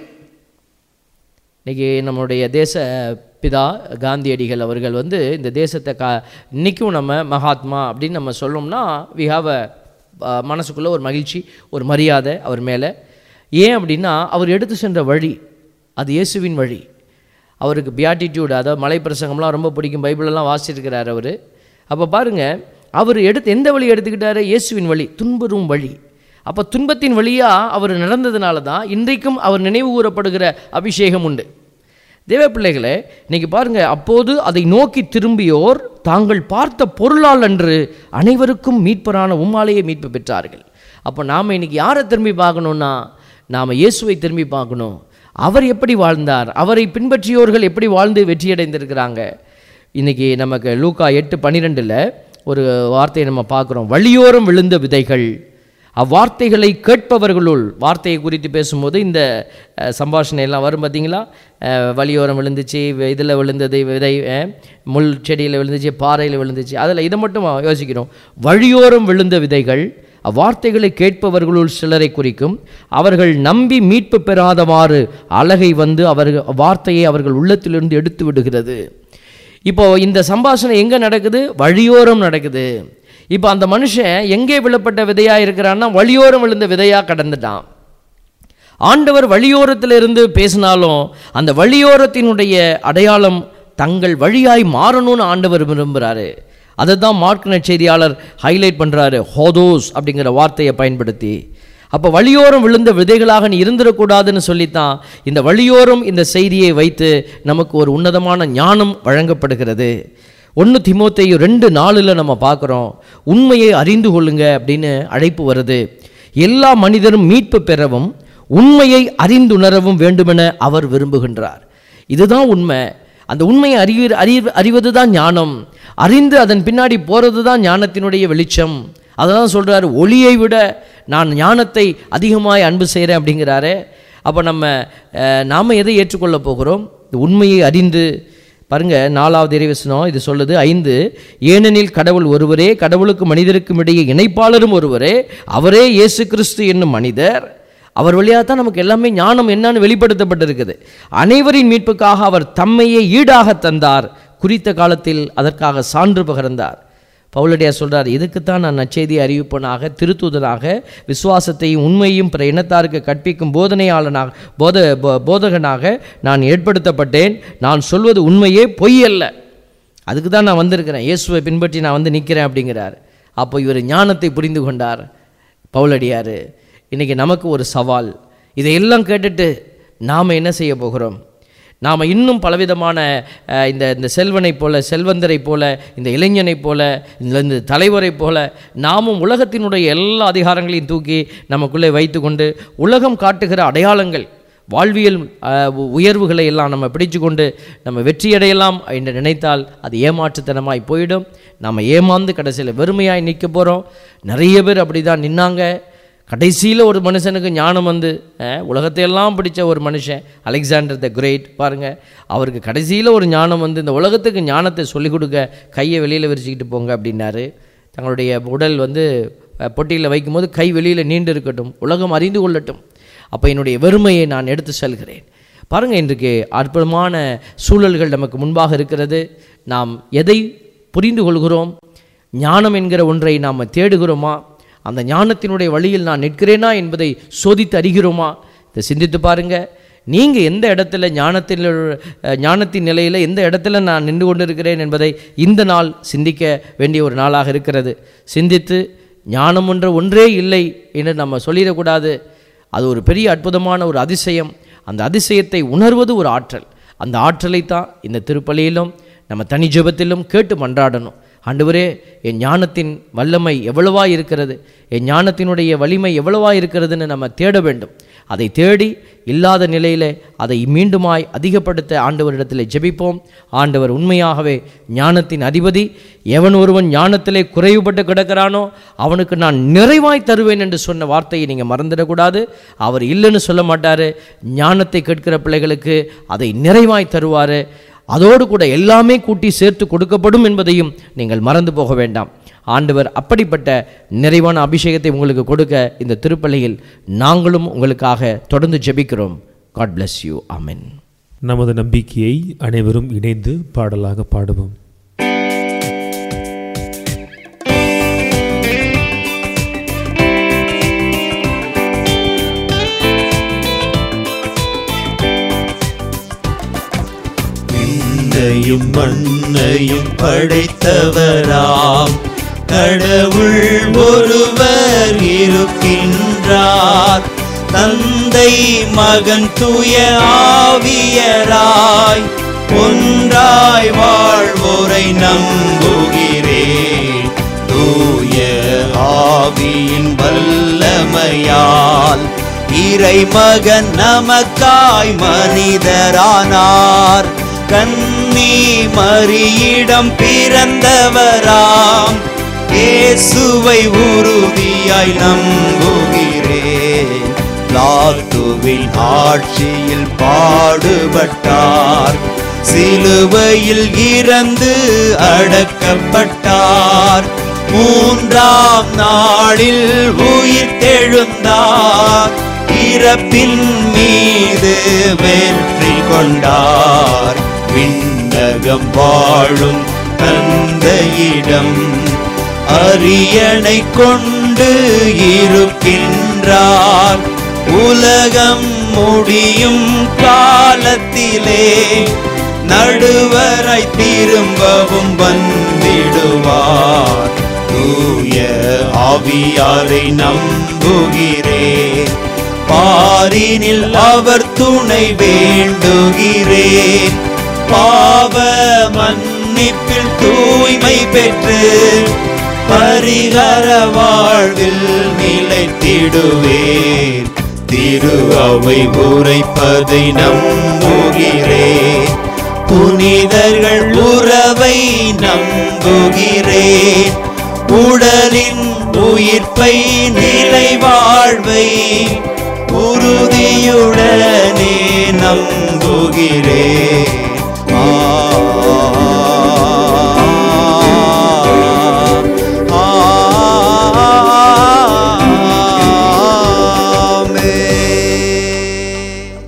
இன்னைக்கு நம்மளுடைய தேச பிதா காந்தியடிகள் அவர்கள் வந்து இந்த தேசத்தை கா இன்றைக்கும் நம்ம மகாத்மா அப்படின்னு நம்ம சொல்லணும்னா வி ஹாவ் அ மனசுக்குள்ளே ஒரு மகிழ்ச்சி ஒரு மரியாதை அவர் மேலே ஏன் அப்படின்னா அவர் எடுத்து சென்ற வழி அது இயேசுவின் வழி அவருக்கு பியாட்டிடியூட் அதாவது மலை பிரசங்கம்லாம் ரொம்ப பிடிக்கும் பைபிளெல்லாம் வாசிச்சிருக்கிறார் அவர் அப்போ பாருங்கள் அவர் எடுத்து எந்த வழி எடுத்துக்கிட்டாரு இயேசுவின் வழி துன்புறும் வழி அப்போ துன்பத்தின் வழியாக அவர் நடந்ததுனால தான் இன்றைக்கும் அவர் நினைவு கூறப்படுகிற அபிஷேகம் உண்டு தேவ பிள்ளைகளே இன்னைக்கு பாருங்க அப்போது அதை நோக்கி திரும்பியோர் தாங்கள் பார்த்த பொருளால் அன்று அனைவருக்கும் மீட்பரான உம்மாலேயே மீட்பு பெற்றார்கள் அப்போ நாம் இன்னைக்கு யாரை திரும்பி பார்க்கணும்னா நாம் இயேசுவை திரும்பி பார்க்கணும் அவர் எப்படி வாழ்ந்தார் அவரை பின்பற்றியோர்கள் எப்படி வாழ்ந்து வெற்றியடைந்திருக்கிறாங்க இன்னைக்கு நமக்கு லூக்கா எட்டு பன்னிரெண்டில் ஒரு வார்த்தையை நம்ம பார்க்குறோம் வழியோரம் விழுந்த விதைகள் அவ்வார்த்தைகளை கேட்பவர்களுள் வார்த்தையை குறித்து பேசும்போது இந்த அஹ், சம்பாஷணை எல்லாம் வரும் பார்த்தீங்களா அஹ், வழியோரம் விழுந்துச்சு இதில் விழுந்தது விதை அஹ், முள் செடியில் விழுந்துச்சு பாறையில் விழுந்துச்சு அதில் இதை மட்டும் யோசிக்கிறோம் வழியோரம் விழுந்த விதைகள் அவ்வார்த்தைகளை கேட்பவர்களுள் சிலரை குறிக்கும் அவர்கள் நம்பி மீட்பு பெறாதவாறு அழகை வந்து அவர்கள் வார்த்தையை அவர்கள் உள்ளத்திலிருந்து எடுத்து விடுகிறது இப்போ இந்த சம்பாஷணை எங்கே நடக்குது வழியோரம் நடக்குது இப்போ அந்த மனுஷன் எங்கே விழப்பட்ட விதையா இருக்கிறான்னா வழியோரம் விழுந்த விதையா கடந்துட்டான் ஆண்டவர் வழியோரத்திலிருந்து பேசினாலும் அந்த வழியோரத்தினுடைய அடையாளம் தங்கள் வழியாய் மாறணும்னு ஆண்டவர் விரும்புகிறாரு அதை தான் மார்க் செய்தியாளர் ஹைலைட் பண்ணுறாரு ஹோதோஸ் அப்படிங்கிற வார்த்தையை பயன்படுத்தி அப்போ வழியோரம் விழுந்த விதைகளாக நீ இருந்துடக்கூடாதுன்னு சொல்லித்தான் இந்த வழியோரம் இந்த செய்தியை வைத்து நமக்கு ஒரு உன்னதமான ஞானம் வழங்கப்படுகிறது ஒன்று திமோத்தேயு ரெண்டு நாளில் நம்ம பார்க்குறோம் உண்மையை அறிந்து கொள்ளுங்க அப்படின்னு அழைப்பு வருது எல்லா மனிதரும் மீட்பு பெறவும் உண்மையை அறிந்துணரவும் வேண்டுமென அவர் விரும்புகின்றார் இதுதான் உண்மை அந்த உண்மையை அறிவு அறிவு அறிவது தான் ஞானம் அறிந்து அதன் பின்னாடி போகிறது தான் ஞானத்தினுடைய வெளிச்சம் அதை தான் சொல்கிறாரு ஒளியை விட நான் ஞானத்தை அதிகமாய் அன்பு செய்கிறேன் அப்படிங்கிறாரு அப்போ நம்ம அஹ், நாம எதை ஏற்றுக்கொள்ள போகிறோம் இந்த உண்மையை அறிந்து பாருங்க நாலாவது இறைவசனம் இது சொல்லுது ஐந்து ஏனெனில் கடவுள் ஒருவரே கடவுளுக்கு மனிதருக்கும் இடையே இணைப்பாளரும் ஒருவரே அவரே இயேசு கிறிஸ்து என்னும் மனிதர் அவர் வழியாக தான் நமக்கு எல்லாமே ஞானம் என்னன்னு வெளிப்படுத்தப்பட்டிருக்குது அனைவரின் மீட்புக்காக அவர் தம்மையே ஈடாக தந்தார் குறித்த காலத்தில் அதற்காக சான்று பகர்ந்தார் பவுலடியா சொல்றார் இதுக்குத்தான் நான் நற்செய்தியை அறிவிப்பனாக திருத்துதனாக விசுவாசத்தையும் உண்மையும் பிற இனத்தாருக்கு கற்பிக்கும் போதனையாளனாக போத போ- போதகனாக நான் ஏற்படுத்தப்பட்டேன் நான் சொல்வது உண்மையே பொய் அல்ல அதுக்கு தான் நான் வந்திருக்கிறேன் இயேசுவை பின்பற்றி நான் வந்து நிற்கிறேன் அப்படிங்கிறார் அப்போ இவர் ஞானத்தை புரிந்து கொண்டார் பவுலடியார் இன்னைக்கு நமக்கு ஒரு சவால் இதையெல்லாம் கேட்டுட்டு நாம் என்ன செய்ய போகிறோம் நாம் இன்னும் பலவிதமான அஹ், இந்த இந்த செல்வனைப் போல செல்வந்தரைப் போல இந்த இளைஞனைப் போல இந்த இந்த தலைவரைப் போல நாமும் உலகத்தினுடைய எல்லா அதிகாரங்களையும் தூக்கி நமக்குள்ளே வைத்துக்கொண்டு உலகம் காட்டுகிற அடையாளங்கள் வாழ்வியல் அஹ், உ- உயர்வுகளை எல்லாம் நம்ம பிடிச்சு கொண்டு நம்ம வெற்றியடையலாம் என்று நினைத்தால் அது ஏமாற்றுத்தனமாய் போயிடும் நம்ம ஏமாந்து கடைசியில் வெறுமையாய் நிற்க போகிறோம் நிறைய பேர் அப்படி தான் நின்னாங்க கடைசியில் ஒரு மனுஷனுக்கு ஞானம் வந்து அஹ், உலகத்தையெல்லாம் பிடிச்ச ஒரு மனுஷன் அலெக்சாண்டர் த கிரேட் பாருங்கள் அவருக்கு கடைசியில் ஒரு ஞானம் வந்து இந்த உலகத்துக்கு ஞானத்தை சொல்லிக் கொடுக்க கையை வெளியில் விரிச்சிக்கிட்டு போங்க அப்படின்னாரு தங்களுடைய உடல் வந்து பொட்டியில் வைக்கும்போது கை வெளியில் நீண்டு இருக்கட்டும் உலகம் அறிந்து கொள்ளட்டும் அப்போ என்னுடைய வெறுமையை நான் எடுத்து செல்கிறேன் பாருங்கள் இன்றைக்கு அற்புதமான சூழல்கள் நமக்கு முன்பாக இருக்கிறது நாம் எதை புரிந்து கொள்கிறோம் ஞானம் என்கிற ஒன்றை நாம் தேடுகிறோமா அந்த ஞானத்தினுடைய வழியில் நான் நிற்கிறேனா என்பதை சோதித்து அறிகிறோமா இதை சிந்தித்து பாருங்க நீங்கள் எந்த இடத்துல ஞானத்தில் அஹ், ஞானத்தின் நிலையில் எந்த இடத்துல நான் நின்று கொண்டிருக்கிறேன் என்பதை இந்த நாள் சிந்திக்க வேண்டிய ஒரு நாளாக இருக்கிறது சிந்தித்து ஞானம் என்ற ஒன்றே இல்லை என்று நம்ம சொல்லிடக்கூடாது அது ஒரு பெரிய அற்புதமான ஒரு அதிசயம் அந்த அதிசயத்தை உணர்வது ஒரு ஆற்றல் அந்த ஆற்றலை தான் இந்த திருப்பலியிலும் நம்ம தனி ஜெபத்திலும் கேட்டு மன்றாடணும் ஆண்டவரே என் ஞானத்தின் வல்லமை எவ்வளவா இருக்கிறது என் ஞானத்தினுடைய வலிமை எவ்வளவா இருக்கிறதுன்னு நம்ம தேட வேண்டும் அதை தேடி இல்லாத நிலையிலே அதை மீண்டுமாய் அதிகப்படுத்த ஆண்டவரிடத்தில் ஜெபிப்போம் ஆண்டவர் உண்மையாகவே ஞானத்தின் அதிபதி எவன் ஒருவன் ஞானத்திலே குறைவுபட்டு கிடக்கிறானோ அவனுக்கு நான் நிறைவாய் தருவேன் என்று சொன்ன வார்த்தையை நீங்கள் மறந்துடக்கூடாது அவர் இல்லைன்னு சொல்ல மாட்டார் ஞானத்தை கேட்கிற பிள்ளைகளுக்கு அதை நிறைவாய் தருவார் அதோடு கூட எல்லாமே கூட்டி சேர்த்து கொடுக்கப்படும் என்பதையும் நீங்கள் மறந்து போக வேண்டாம் ஆண்டவர் அப்படிப்பட்ட நிறைவான அபிஷேகத்தை உங்களுக்கு கொடுக்க இந்த திருப்பலியில் நாங்களும் உங்களுக்காக தொடர்ந்து ஜெபிக்கிறோம் காட் bless யூ ஆமென் நமது நம்பிக்கையை அனைவரும் இணைந்து பாடலாக பாடுவோம் விண்ணையும் மண்ணையும் படைத்தவராம் கடவுள் ஒருவர் இருக்கின்றார் தந்தை மகன் தூய ஆவியராய் ஒன்றாய் வாழ்வோரை நம்புகிறேன் தூய ஆவியின் வல்லமையால் இறைமகன் நமக்காய் மனிதரானார் கன்னி மரியிடம் பிறந்தவராம் இயேசுவை உறுதியாய் நம்புகிறேன் லாத்துவின் ஆட்சியில் பாடுபட்டார் சிலுவையில் இறந்து அடக்கப்பட்டார் மூன்றாம் நாளில் உயிர் தெழுந்தார் இறப்பின் மீது வெற்றி கொண்டார் விண்ணகம் வாழும் தந்தையிடம் அரியணை கொண்டு இருக்கின்றார் உலகம் முடியும் காலத்திலே நடுவராய் திரும்பவும் வந்திடுவார் தூய ஆவியாரை நம்புகிறேன் பாரினில் அவர் துணை வேண்டுகிறேன் பாவ மன்னிப்பில் தூய்மை பெற்று பரிகர வாழ்வில் நிலைத்திடுவேன் திரு அவை உரைப்பதை நம்புகிறேன் புனிதர்கள் உறவை நம்புகிறேன் உடலின் உயிர்ப்பை நிலை வாழ்வை உறுதியுடனே நம்புகிறேன் ஆ, ஆ, ஆமென்.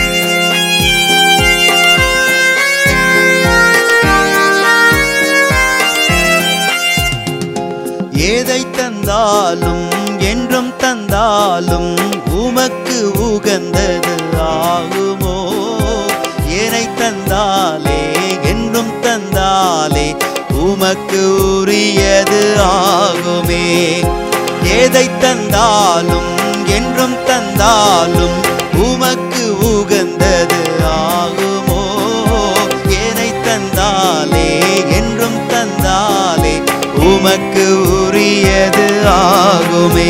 ஏதை தந்தாலும் என்றும் தந்தாலும் உமக்கு உகந்தது ஆகுமோ ஏனை தந்தாலே என்றும் தந்தாலே உமக்கு உரியது ஆகுமே ஏதை தந்தாலும் என்றும் தந்தாலும் உமக்கு உகந்தது ஆகுமோ ஏனை தந்தாலே என்றும் தந்தாலே உமக்கு உரியது ஆகுமே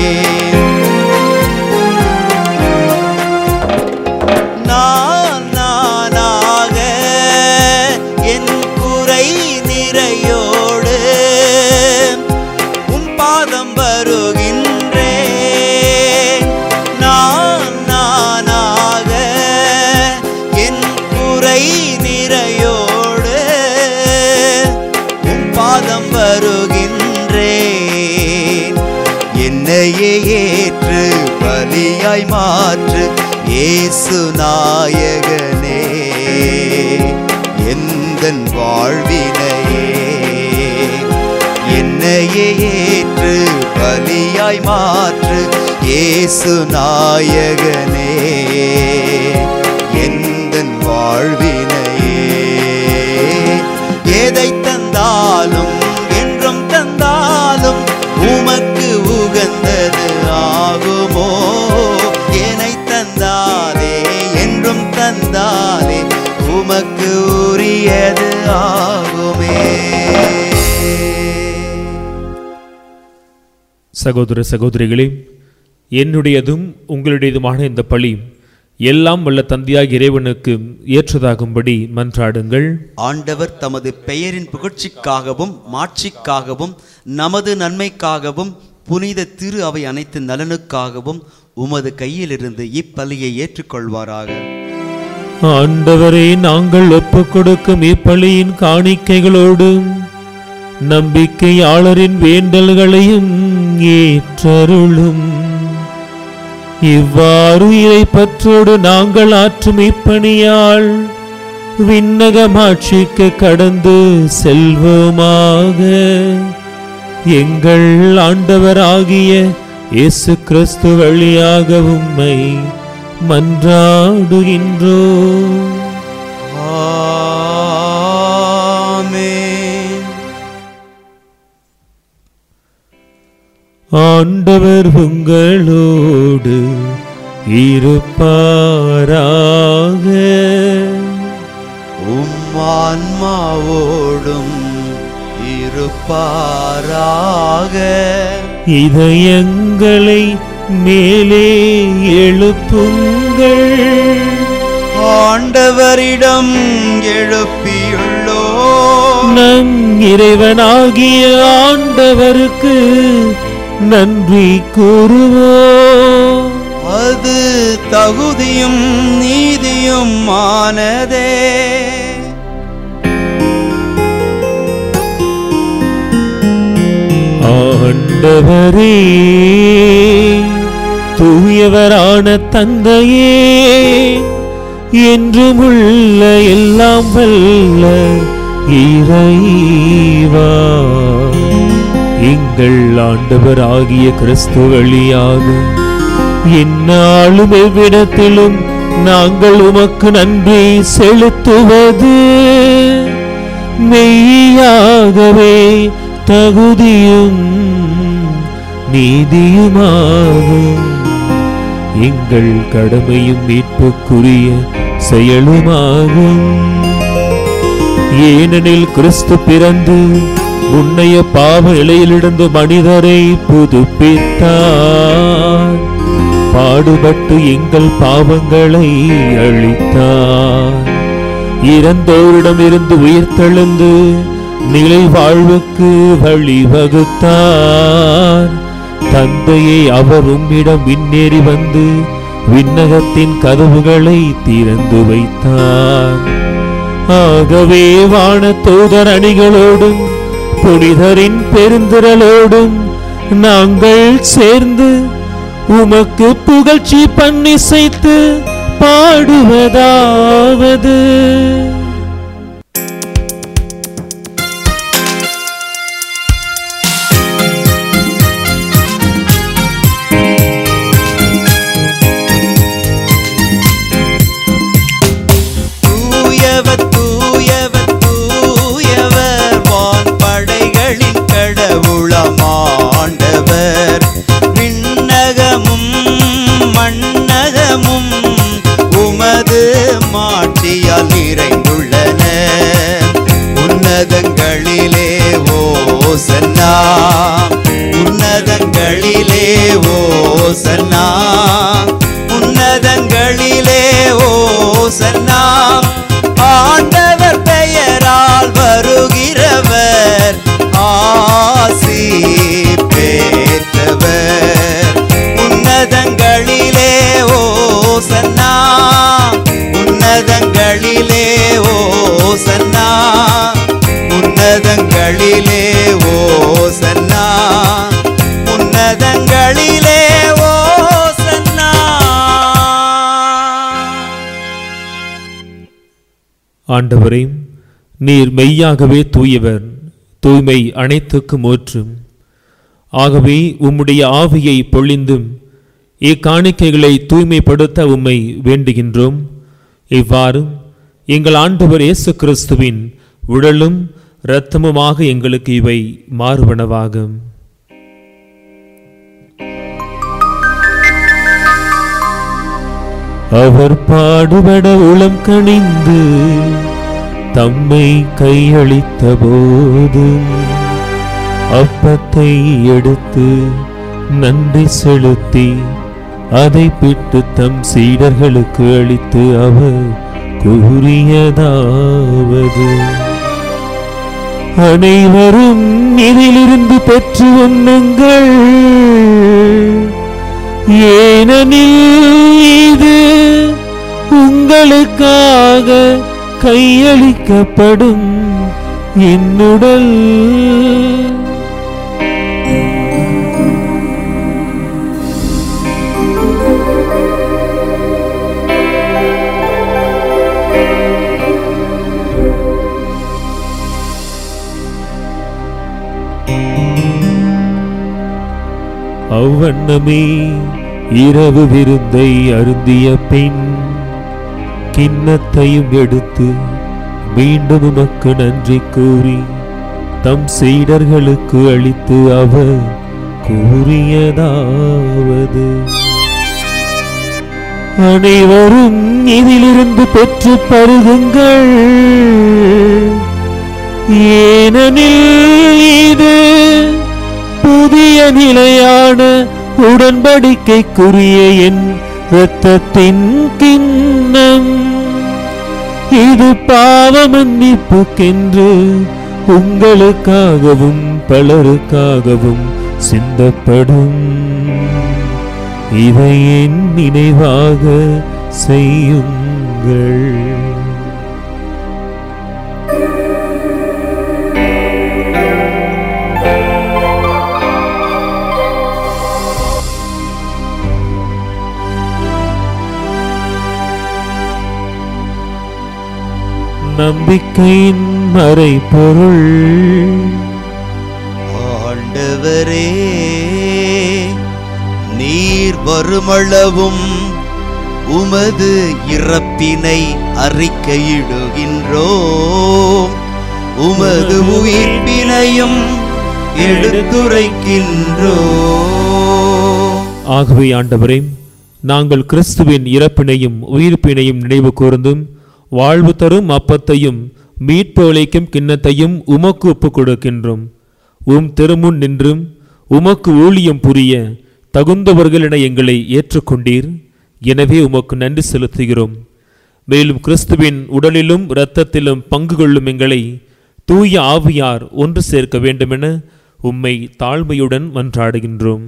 நான் நானாக என் குறை நிறையோடு உம் பாதம் வருகின்றேன் நான் நானாக என் குறை நிறையோடு உம் பாதம் வருகின்றேன் என்னையே ஏற்று பலியாய் மாற்று இயேசு நாயகனே எந்தன் வாழ்வினையே என்னையே ஏற்று பலியாய் மாற்று இயேசு நாயகனே எந்தன் வாழ்வினையே எதை தந்தாலும் என்றும் தந்தாலும் உமக்கு உகந்தது ஆகுமோ என்னை தந்தாலே என்றும் தந்தாலே உமக்கு உரியது ஆகுமே சகோதர சகோதரிகளே என்னுடையதும் உங்களுடையதுமான இந்த பழி எல்லாம் வல்ல தந்தையாகிய இறைவனுக்கு ஏற்றதாகும்படி மன்றாடுங்கள் ஆண்டவர் தமது பெயரின் புகழ்ச்சிக்காகவும் மாட்சிக்காகவும் நமது நன்மைக்காகவும் புனித திரு அவை அனைத்து நலனுக்காகவும் உமது கையிலிருந்து இப்பலியை ஏற்றுக்கொள்வாராக ஆண்டவரே நாங்கள் ஒப்புக் கொடுக்கும் இப்பலியின் காணிக்கைகளோடு நம்பிக்கையாளரின் வேண்டல்களையும் ஏற்றருளும் இவ்வாறு இறை பற்றோடு நாங்கள் ஆற்றும் இப்பணியால் விண்ணகமாட்சிக்கு கடந்து செல்வோமாக எங்கள் ஆண்டவராகிய இயேசு கிறிஸ்து வழியாக உம்மை மன்றாடுகின்றோம் ஆமென் ஆண்டவர் உங்களோடு இருப்பாராக உம் ஆன்மாவோடும் இருப்பாராக இதயங்களை மேலே எழுப்புங்கள் ஆண்டவரிடம் எழுப்பியுள்ளோ நம் இறைவனாகிய ஆண்டவருக்கு நன்றி கூறுவோம் அது தகுதியும் நீதியும் ஆனதே ஆண்டவரே தூயவரான தந்தையே என்றும் உள்ள எல்லாம் வல்ல இறைவா எங்கள் ஆண்டவராகிய கிறிஸ்து வழியாக எந்நாளும் எவ்விடத்திலும் நாங்கள் உமக்கு நன்றி செலுத்துவது மெய்யாகவே தகுதியும் நீதியுமாகும் எங்கள் கடமையும் மீட்புக்குரிய செயலுமாகும் ஏனெனில் கிறிஸ்து பிறந்து முன்னைய பாவ நிலையிலிருந்து மனிதரை புதுப்பித்தார் பாடுபட்டு எங்கள் பாவங்களை அழித்தார் இறந்தோரிடமிருந்து உயிர்த்தெழுந்து நிலை வாழ்வுக்கு வழிவகுத்தார் தந்தையை அவர் உம்மிடம் விண்ணேறி வந்து விண்ணகத்தின் கதவுகளை திறந்து வைத்தார் ஆகவே வான தூதர் அணிகளோடும் புனிதரின் பெருந்திரளோடும் நாங்கள் சேர்ந்து உமக்கு புகழ்ச்சி பண்ணிசைத்து பாடுவதாவது தூயவர் தூயவர் தூயவர் வான் படைகளின் கடவுளமாண்டவர் விண்ணகமும் மண்ணகமும் உமது மாட்சியால் நிறைந்துள்ளன உன்னதங்களிலே ஓசன்னா உன்னதங்களிலே ஓசன்னா உன்னதங்களிலே ஓசன்னா ஆண்டவர் பெயரால் வருகிறவர் ஆசி பேற்றவர் உன்னதங்களிலே ஓசன்னா உன்னதங்களிலே ஓசன்னா உன்னதங்களிலே ஓசன்னா உன்னதங்களிலே ஓசன்னா ஆண்டவரே நீர் மெய்யாகவே தூயவர் தூய்மை அனைத்துக்கும் ஊற்றும் ஆகவே உம்முடைய ஆவியை பொழிந்தும் இக்காணிக்கைகளை தூய்மைப்படுத்த உம்மை வேண்டுகின்றோம் இவ்வாறு எங்கள் ஆண்டவர் இயேசு கிறிஸ்துவின் உடலும் இரத்தமுமாக எங்களுக்கு இவை மாறுவனவாகும் அவர் பாடுபட உளம் கனிந்து தம்மை கையளித்த போது அப்பத்தை எடுத்து நன்றி செலுத்தி அதை பிட்டு தம் சீடர்களுக்கு அளித்து அவர் கூறியதாவது அனைவரும் இதிலிருந்து பெற்று உண்ணுங்கள் ஏனெனில் இது உங்களுக்காக கையளிக்கப்படும் என்னுடல் அவ்வண்ணமே இரவு விருந்தை அருந்திய பின் கிண்ணத்தையும் எடுத்து மீண்டும் உமக்கு நன்றி கூறி தம் சீடர்களுக்கு அளித்து அவர் கூறியதாவது அனைவரும் இதிலிருந்து பெற்று பருகுங்கள் ஏனெனில் இது புதிய நிலையான உடன்படிக்கைக்குரிய என் இரத்தத்தின் கிண்ணம் இது பாவ மன்னிப்புக்கென்று உங்களுக்காகவும் பலருக்காகவும் சிந்தப்படும் இதை என் நினைவாக செய்யுங்கள் நம்பிக்கையின் மறைபொருள் ஆண்டவரே நீர் வருமளவும் உமது இறப்பினை அறிக்கையிடுகின்றோம் உமது உயிர்ப்பினையும் எடுத்துரைக்கின்றோம் ஆகவே ஆண்டவரே நாங்கள் கிறிஸ்துவின் இறப்பினையும் உயிர்ப்பினையும் நினைவு கூர்ந்தும் வாழ்வு தரும் அப்பத்தையும் மீட்பு அளிக்கும் கிண்ணத்தையும் உமக்கு ஒப்புக் கொடுக்கின்றோம் உம் திருமுன் நின்றும் உமக்கு ஊழியம் புரிய தகுந்தவர்களென எங்களை ஏற்றுக்கொண்டீர் எனவே உமக்கு நன்றி செலுத்துகிறோம் மேலும் கிறிஸ்துவின் உடலிலும் இரத்தத்திலும் பங்கு கொள்ளும் எங்களை தூய ஆவியார் ஒன்று சேர்க்க வேண்டுமென உம்மை தாழ்மையுடன் மன்றாடுகின்றோம்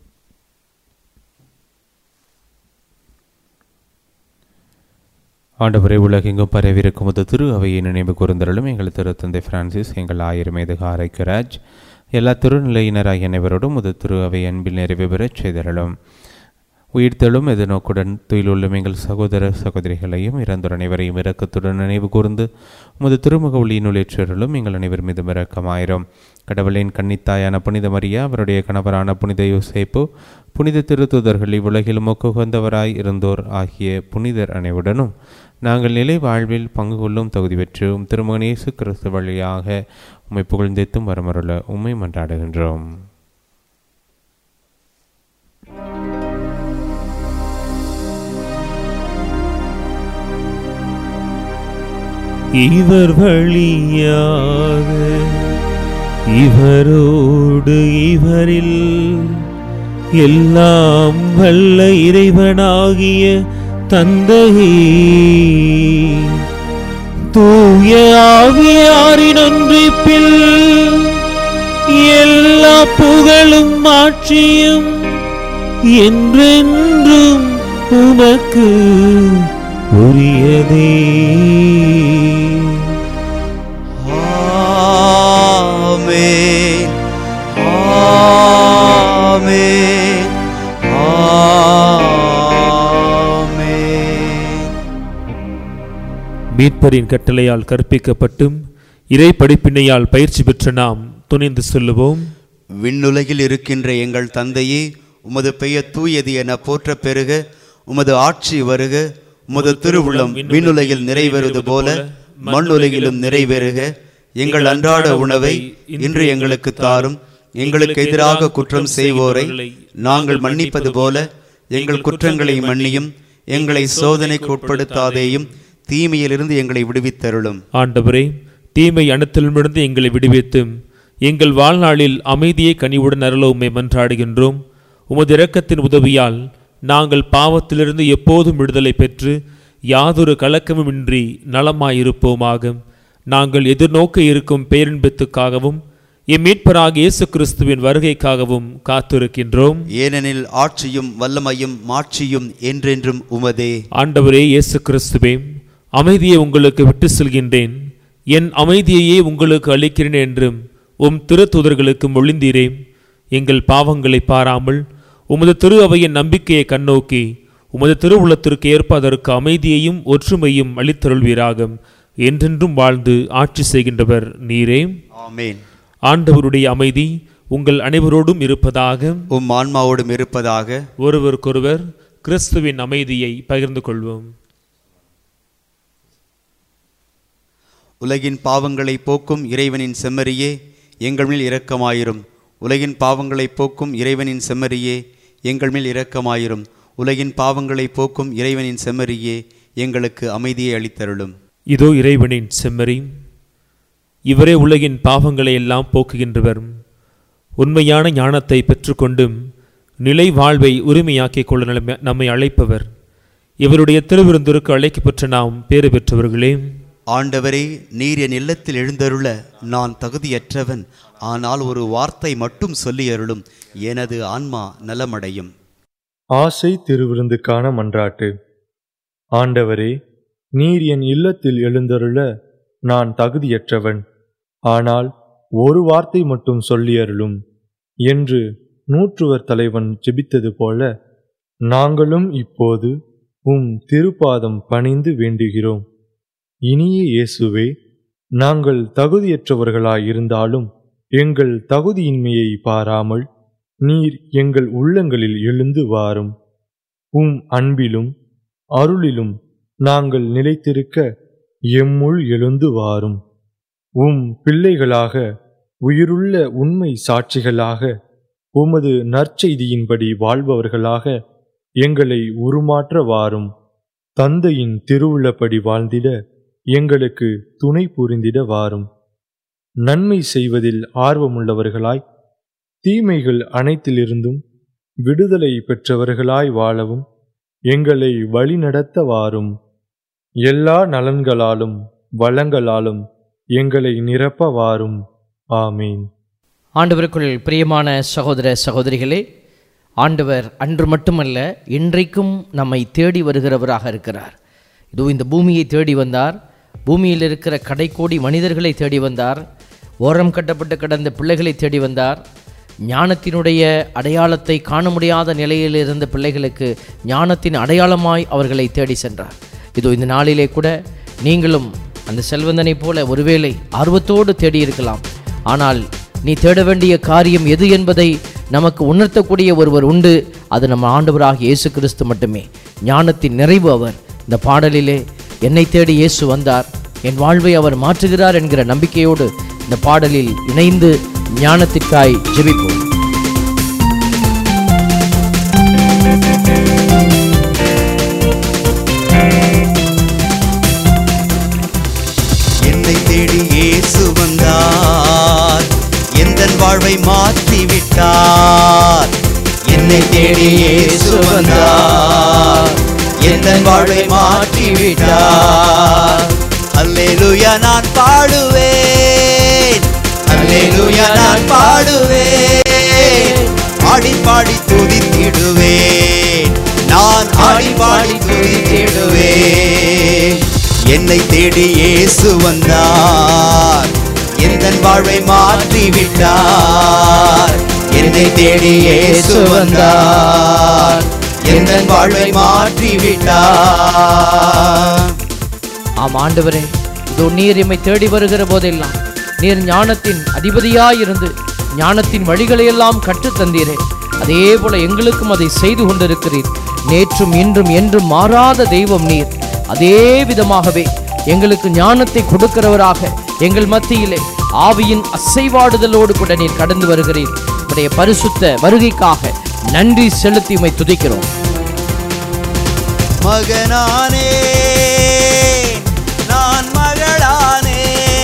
ஆண்டவரை உலகெங்கும் பரவிருக்கும் முது திரு அவையை நினைவு கூர்ந்தருளும் எங்கள் திருத்தந்தை பிரான்சிஸ் எங்கள் ஆயிரம் மேதக ஆரைக்கராஜ் எல்லா திருநிலையினராகிய அனைவரோடும் முது திரு அவை அன்பில் நிறைவு பெறச் செய்தருளும் உயிர்த்தெழும் எதிர்நோக்குடன் துயிலுள்ளும் எங்கள் சகோதர சகோதரிகளையும் இறந்தோர் அனைவரையும் இரக்கத்துடன் நினைவு கூர்ந்து உமது திருமுக ஒளியினுள் ஏற்றருளும் எங்கள் அனைவர் மீது இரக்கமாயிரும் கடவுளின் கன்னித்தாயான புனித மரியா அவருடைய கணவரான புனித யோசேப்பு புனித திருத்துதர்கள் இவ்வுலகில் மொக்குகந்தவராய் இருந்தோர் ஆகிய புனிதர் அனைவருடனும் நாங்கள் நிலை வாழ்வில் பங்கு கொள்ளும் தகுதி பெற்று உம் திருமகன் இயேசு கிறிஸ்து வழியாக உம்மை புகழ்ந்தேத்தும் வரமருள உம்மை மன்றாடுகின்றோம் இவர் வழியாக இவரோடு இவரில் எல்லாம் வல்ல இறைவனாகிய தந்தையே தூய ஆவியாரின் ஒன்றிப்பில் எல்லா புகழும் ஆட்சியும் என்றென்றும் உமக்கு உரியதே ஆமென் ஆமென் ஆமென் மீட்பரின் கட்டளையால் கற்பிக்கப்பட்டும் இறை படிப்பினையால் பயிற்சி பெற்ற நாம் துணிந்து சொல்லுவோம் விண்ணுலகில் இருக்கின்ற எங்கள் தந்தையே உமது பெயர் தூயது என போற்ற பெருக உமது ஆட்சி வருக உமது திருவுள்ளம் விண்ணுலகில் நிறைவேறுவது போல மண்ணுலகிலும் நிறைவேறுக எங்கள் அன்றாட உணவை இன்று எங்களுக்கு தாரும் எங்களுக்கு எதிராக குற்றம் செய்வோரை நாங்கள் மன்னிப்பது போல எங்கள் குற்றங்களை மன்னியும் எங்களை சோதனைக்கு உட்படுத்தாதேயும் தீமையிலிருந்து எங்களை விடுவித்தருளும் ஆண்டவரே தீமை அனைத்திலுமிருந்து எங்களை விடுவித்தும் எங்கள் வாழ்நாளில் அமைதியை கனிவுடன் அருள உம்மை மன்றாடுகின்றோம் உமது இரக்கத்தின் உதவியால் நாங்கள் பாவத்திலிருந்து எப்போதும் விடுதலை பெற்று யாதொரு கலக்கமுமின்றி நலமாயிருப்போமாக நாங்கள் எதிர்நோக்க இருக்கும் பேரின்பத்துக்காகவும் எம் மீட்பராக இயேசு கிறிஸ்துவின் வருகைக்காகவும் காத்திருக்கின்றோம் ஏனெனில் ஆட்சியும் வல்லமையும் மாட்சியும் என்றென்றும் உமதே ஆண்டவரே இயேசு கிறிஸ்துவே அமைதியை உங்களுக்கு விட்டு செல்கின்றேன் என் அமைதியையே உங்களுக்கு அளிக்கிறேன் என்றும் உம் திருத்தூதர்களுக்கு மொழிந்தீரே எங்கள் பாவங்களை பாராமல் உமது திரு அவையின் நம்பிக்கையை கண்ணோக்கி உமது திருவுள்ளத்திற்கு ஏற்ப அதற்கு அமைதியையும் ஒற்றுமையும் அளித்தருள்வீராக என்றென்றும் வாழ்ந்து ஆட்சி செய்கின்றவர் நீரே ஆமென் ஆண்டவருடைய அமைதி உங்கள் அனைவரோடும் இருப்பதாக உம் ஆன்மாவோடும் இருப்பதாக ஒருவருக்கொருவர் கிறிஸ்துவின் அமைதியை பகிர்ந்து கொள்வோம் உலகின் பாவங்களை போக்கும் இறைவனின் செம்மறியே எங்கள் மேல் இரக்கமாயிரும் உலகின் பாவங்களை போக்கும் இறைவனின் செம்மறியே எங்கள் மேல் இரக்கமாயிரும் உலகின் பாவங்களை போக்கும் இறைவனின் செம்மறியே எங்களுக்கு அமைதியை அளித்தருளும் இதோ இறைவனின் செம்மறி இவரே உலகின் பாவங்களை எல்லாம் போக்குகின்றவர் உண்மையான ஞானத்தை பெற்றுக்கொண்டும் நிலை வாழ்வை உரிமையாக்கிக் கொள்ள நம்மை- நம்மை அழைப்பவர் இவருடைய திருவிருந்திற்கு அழைக்கப்பெற்ற நாம் பேறு பெற்றவர்களே ஆண்டவரே நீர் என் இல்லத்தில் எழுந்தருள நான் தகுதியற்றவன் ஆனால் ஒரு வார்த்தை மட்டும் சொல்லியருளும் எனது ஆன்மா நலமடையும் ஆசை திருவிருந்துக்கான மன்றாட்டு ஆண்டவரே நீர் என் இல்லத்தில் எழுந்தருள நான் தகுதியற்றவன் ஆனால் ஒரு வார்த்தை மட்டும் சொல்லியருளும் என்று நூற்றுவர் தலைவன் ஜெபித்தது போல நாங்களும் இப்போது உம் திருப்பாதம் பணிந்து வேண்டுகிறோம் இனிய இயேசுவே நாங்கள் தகுதியற்றவர்களாயிருந்தாலும் எங்கள் தகுதியின்மையை பாராமல் நீர் எங்கள் உள்ளங்களில் எழுந்து வாரும் உம் அன்பிலும் அருளிலும் நாங்கள் நிலைத்திருக்க எம்முள் எழுந்து வாரும் உம் பிள்ளைகளாக உயிருள்ள உண்மை சாட்சிகளாக உமது நற்செய்தியின்படி வாழ்பவர்களாக எங்களை உருமாற்ற வாரும் தந்தையின் திருவுள்ளப்படி வாழ்ந்திட எங்களுக்கு துணை புரிந்திட வாரும் நன்மை செய்வதில் ஆர்வமுள்ளவர்களாய் தீமைகள் அனைத்திலிருந்தும் விடுதலை பெற்றவர்களாய் வாழவும் எங்களை வழிநடத்த வாரும் எல்லா நலன்களாலும் வளங்களாலும் எங்களை நிரப்ப வாரும் ஆமீன் ஆண்டவருக்குள் பிரியமான சகோதர சகோதரிகளே ஆண்டவர் அன்று மட்டுமல்ல இன்றைக்கும் நம்மை தேடி வருகிறவராக இருக்கிறார் இதோ இந்த பூமியை தேடி வந்தார் பூமியில் இருக்கிற கடைக்கோடி மனிதர்களை தேடி வந்தார் ஓரம் கட்டப்பட்டு கிடந்த பிள்ளைகளை தேடி வந்தார் ஞானத்தினுடைய அடையாளத்தை காண முடியாத நிலையில் இருந்த பிள்ளைகளுக்கு ஞானத்தின் அடையாளமாய் அவர்களை தேடி சென்றார் இதோ இந்த நாளிலே கூட நீங்களும் அந்த செல்வந்தனைப் போல ஒருவேளை ஆர்வத்தோடு தேடி இருக்கலாம் ஆனால் நீ தேட வேண்டிய காரியம் எது என்பதை நமக்கு உணர்த்தக்கூடிய ஒருவர் உண்டு அது நம்ம ஆண்டவராகிய இயேசு கிறிஸ்து மட்டுமே ஞானத்தின் நிறைவு அவர் இந்த பாடலிலே என்னை தேடி இயேசு வந்தார் என் வாழ்வை அவர் மாற்றுகிறார் என்கிற நம்பிக்கையோடு இந்த பாடலில் இணைந்து ஞானத்திற்காய் ஜெபிப்போம் என்னை தேடி இயேசு வந்தார் எந்த வாழ்வை மாற்றி விட்டார் என்னை தேடி இயேசு வந்தார் எந்த வாழ்வை மாற்றி விட்டார் அல்லேலூயா நான் பாடுவேன் அல்லேலூயா நான் பாடுவேன் ஆடி பாடி துதித்திடுவேன் நான் ஆடி பாடி துதித்திடுவேன் என்னை தேடி இயேசு வந்தார் எந்த வாழ்வை மாற்றி விட்டார் என்னை தேடி இயேசு வந்தார் எந்த வாழ்வை மாற்றி விட்டார் ஆம் ஆண்டவரே இதோ நீர் எம்மை தேடி வருகிற போதெல்லாம் நீர் ஞானத்தின் அதிபதியாயிருந்து ஞானத்தின் வழிகளையெல்லாம் கற்றுத் தந்தீரே அதே போல எங்களுக்கும் அதை செய்து கொண்டிருக்கிறீர் நேற்றும் இன்றும் என்றும் மாறாத தெய்வம் நீர் அதே விதமாகவே எங்களுக்கு ஞானத்தை கொடுக்கிறவராக எங்கள் மத்தியிலே ஆவியின் அசைவாடுதலோடு கூட நீர் கடந்து வருகிறீர் உடைய பரிசுத்த வருகைக்காக நன்றி செலுத்தி உம்மை துதிக்கிறோம் மகனானே நான் மகளானே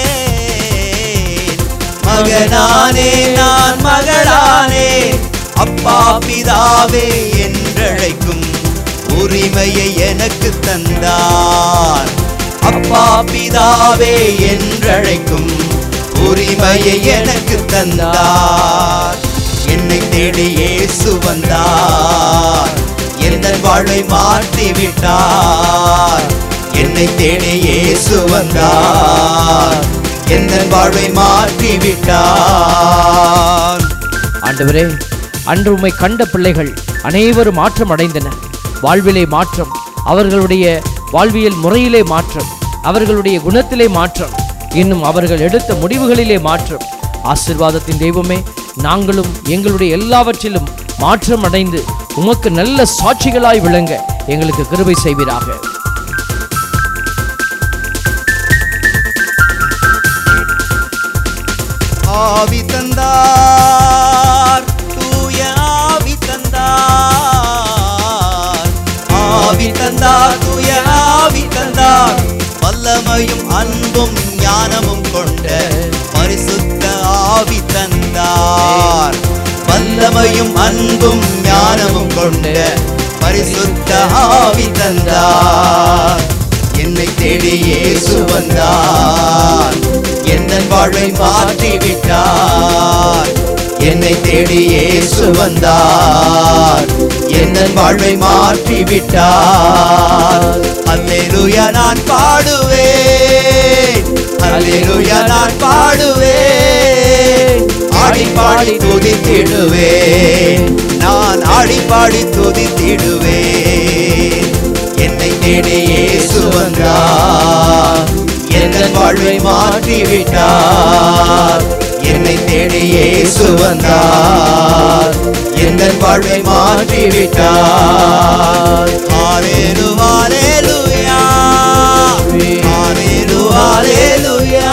மகனானே நான் மகளானே அப்பா பிதாவே என்றழைக்கும் உரிமையை எனக்கு தந்தார் அப்பா பிதாவே என்றழைக்கும் உரிமையை எனக்கு தந்தார் என்னை தேடி இயேசு வந்தார் எந்த வாழ்வை மாற்றி விட்டார் என்னை தேடி இயேசு வந்தார் எந்த வாழ்வை மாற்றி விட்டார் ஆண்டவரே அன்று உம்மை கண்ட பிள்ளைகள் அனைவரும் மாற்றம் அடைந்தனர் வாழ்விலே மாற்றம் அவர்களுடைய வாழ்வியல் முறையிலே மாற்றம் அவர்களுடைய குணத்திலே மாற்றம் இன்னும் அவர்கள் எடுத்த முடிவுகளிலே மாற்றம் ஆசிர்வாதத்தின் தெய்வமே நாங்களும் எங்களுடைய எல்லாவற்றிலும் மாற்றம் அடைந்து உமக்கு நல்ல சாட்சிகளாய் விளங்க எங்களுக்கு கிருபை செய்வீராக ஆவி தந்தார் தூய ஆவி தந்தார் ஆவி தந்தார் தூய ஆவி தந்தார் வல்லமையும் அன்பும் ஞானமும் கொண்ட பரிசுத்த ஆவி தந்தார் வல்லமை வல்லமையும் அன்பும் ஞானமும் கொண்ட பரிசுத்த ஆவி தந்தார் என்னை தேடி இயேசு வந்தார் எந்த வாழ்வை மாற்றி விட்டார் என்னை தேடி இயேசு வந்தார் எந்த வாழ்வை மாற்றி விட்டார் அல்லேலூயா நான் பாடுவேன் அல்லேலூயா நான் பாடுவேன் ஆடி பாடி துதித்திடுவேன் நான் ஆடி பாடி துதித்திடுவேன் என்னை தேடி இயேசு வந்தார் எந்த வாழ்வை மாற்றி விட்டார் என்னை தேடி இயேசு வந்தார் எந்த வாழ்வை மாற்றி விட்டார் ஹalleluya ஹalleluya ஹalleluya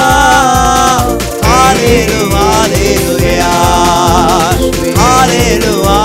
ஹalleluya ஹalleluya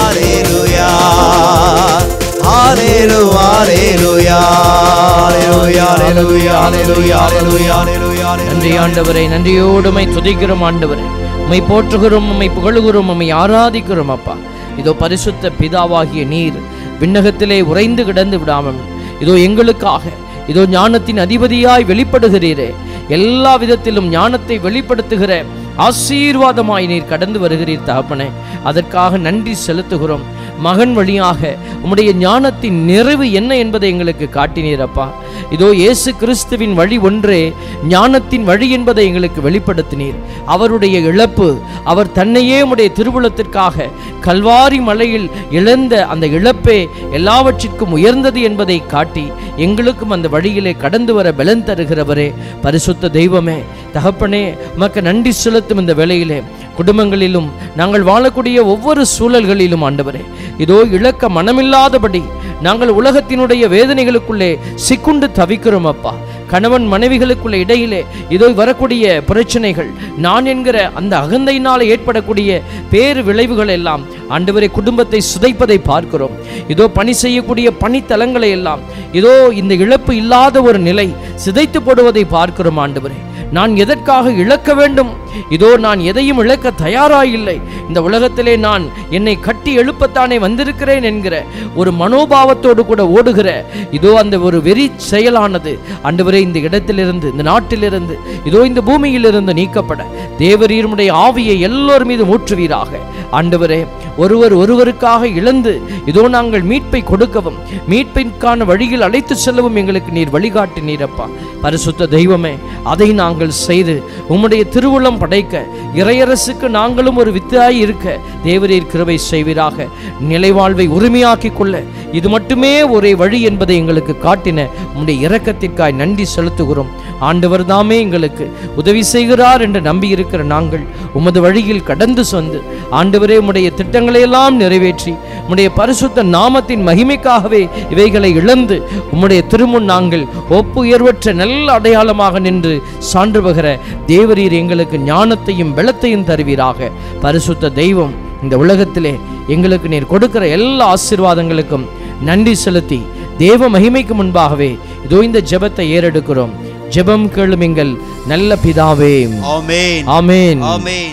ஹalleluya ஹalleluya ஹalleluya ஹalleluya ஹalleluya ஹalleluya ஹalleluya நன்றி ஆண்டவரை நன்றியோடுமை துதிக்கிறோம் ஆண்டவரை உம்மை போற்றுகிறோம் உம்மை புகழுகிறோம் உம்மை ஆராதிக்கிறோம் அப்பா இதோ பரிசுத்த பிதாவாகிய நீர் விண்ணகத்திலே உறைந்து கிடந்து விடாமல் இதோ எங்களுக்காக இதோ ஞானத்தின் அதிபதியாய் வெளிப்படுகிறீரே எல்லா விதத்திலும் ஞானத்தை வெளிப்படுத்துகிற ஆசீர்வாதமாய் நீர் கடந்து வருகிறீர் தகப்பனே அதற்காக நன்றி செலுத்துகிறோம் மகன் வழியாக உம்முடைய ஞானத்தின் நிறைவு என்ன என்பதை எங்களுக்கு காட்டினீர் அப்பா இதோ இயேசு கிறிஸ்துவின் வழி ஒன்றே ஞானத்தின் வழி என்பதை எங்களுக்கு வெளிப்படுத்தினீர் அவருடைய இழப்பு அவர் தன்னையே உடைய திருவுளத்திற்காக கல்வாரி மலையில் இழந்த அந்த இழப்பே எல்லாவற்றிற்கும் உயர்ந்தது என்பதை காட்டி எங்களுக்கும் அந்த வழியிலே கடந்து வர பலன் தருகிறவரே பரிசுத்த தெய்வமே தகப்பனே உமக்கு நன்றி செலுத்தும் இந்த வேளையிலே குடும்பங்களிலும் நாங்கள் வாழக்கூடிய ஒவ்வொரு சூழல்களிலும் ஆண்டவரே இதோ இழக்க மனமில்லாதபடி நாங்கள் உலகத்தினுடைய வேதனைகளுக்குள்ளே சிக்குண்டு தவிக்கிறோம் அப்பா கணவன் மனைவிகளுக்குள்ள இடையிலே இதோ வரக்கூடிய பிரச்சனைகள் நான் என்கிற அந்த அகந்தையினால் ஏற்படக்கூடிய பேரு விளைவுகள் எல்லாம் ஆண்டவரை குடும்பத்தை சிதைப்பதை பார்க்கிறோம் இதோ பணி செய்யக்கூடிய பணித்தலங்களை எல்லாம் இதோ இந்த இழப்பு இல்லாத ஒரு நிலை சிதைத்து போடுவதை பார்க்கிறோம் ஆண்டவரே நான் எதற்காக இழக்க வேண்டும் இதோ நான் எதையும் இழக்க தயாராயில்லை இந்த உலகத்திலே நான் என்னை கட்டி எழுப்பத்தானே வந்திருக்கிறேன் என்கிற ஒரு மனோபாவத்தோடு கூட ஓடுகிற இதோ அந்த ஒரு வெறி செயலானது ஆண்டவரே இந்த இடத்திலிருந்து இந்த நாட்டிலிருந்து இதோ இந்த பூமியிலிருந்து நீக்கப்பட தேவரீருடைய ஆவியை எல்லோர் மீது ஊற்றுவீராக ஆண்டவரே ஒருவர் ஒருவருக்காக இழந்து இதோ நாங்கள் மீட்பை கொடுக்கவும் மீட்பிற்கான வழியில் அழைத்து செல்லவும் எங்களுக்கு நீர் வழிகாட்டினீரப்பா பரிசுத்த தெய்வமே அதை நாங்கள் செய்து உம்முடைய திருவுளம் படைக்க இறையரசுக்கு நாங்களும் ஒரு வித்தாய் இருக்க தேவரீர் கிருபை செய்வீராக நிலைவாழ்வை உரிமையாக்கிக் கொள்ள இது மட்டுமே ஒரே வழி என்பதை எங்களுக்கு காட்டின உம்முடைய இரக்கத்திற்காய் நன்றி செலுத்துகிறோம் ஆண்டவர் தாமே எங்களுக்கு உதவி செய்கிறார் என்று நம்பியிருக்கிற நாங்கள் உமது வழியில் கடந்து சொந்து ஆண்டவரே உம்முடைய திட்டங்களை எல்லாம் நிறைவேற்றி உம்முடைய பரிசுத்த நாமத்தின் மகிமைக்காகவே இவைகளை இழந்து உம்முடைய திருமுன் நாங்கள் ஒப்பு உயர்வற்ற நல்ல அடையாளமாக நின்று சான்று பகர தேவரீர் எங்களுக்கு ஞானத்தையும் பலத்தையும் தருவீராக பரிசுத்த தெய்வம் இந்த உலகத்திலே எங்களுக்கு நீர் கொடுக்கிற எல்லா ஆசீர்வாதங்களுக்கும் நன்றி செலுத்தி தேவ மகிமைக்கு முன்பாகவே இதோ இந்த ஜெபத்தை ஏறெடுக்கிறோம் ஜெபம் கேளும் எங்கள் நல்ல பிதாவே ஆமென் ஆமென் ஆமென்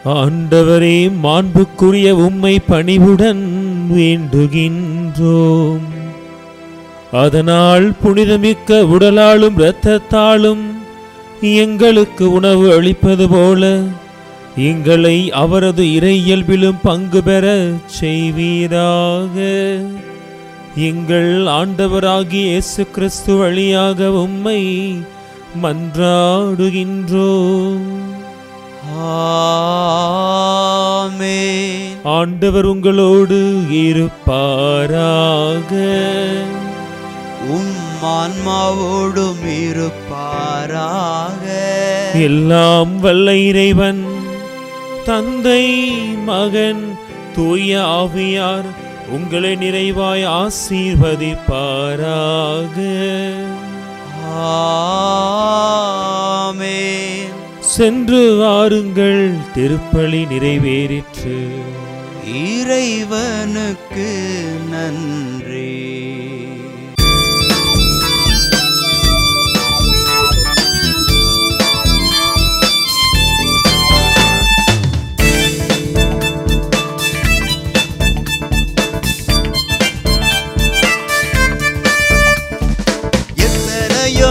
ஆண்டவரே மாண்புக்குரிய உம்மை பணிவுடன் வேண்டுகின்றோம் அதனால் புனிதமிக்க உடலாலும் இரத்தத்தாலும் எங்களுக்கு உணவு அளிப்பது போல எங்களை அவரது இறை இயல்பிலும் பங்கு பெற செய்வீராக எங்கள் ஆண்டவராகிய இயேசு கிறிஸ்து வழியாக உம்மை மன்றாடுகின்றோம் ஆமென் ஆண்டவர் உங்களோடு இருப்பாராக உம் ஆன்மாவோடும் இருப்பாராக எல்லாம் வல்ல இறைவன் தந்தை மகன் தூய ஆவியார் உங்களை நிறைவாய் ஆசீர்வதிப்பாராக ஆமென் சென்று வாருங்கள் திருப்பலி நிறைவேறிற்று இறைவனுக்கு நன்றி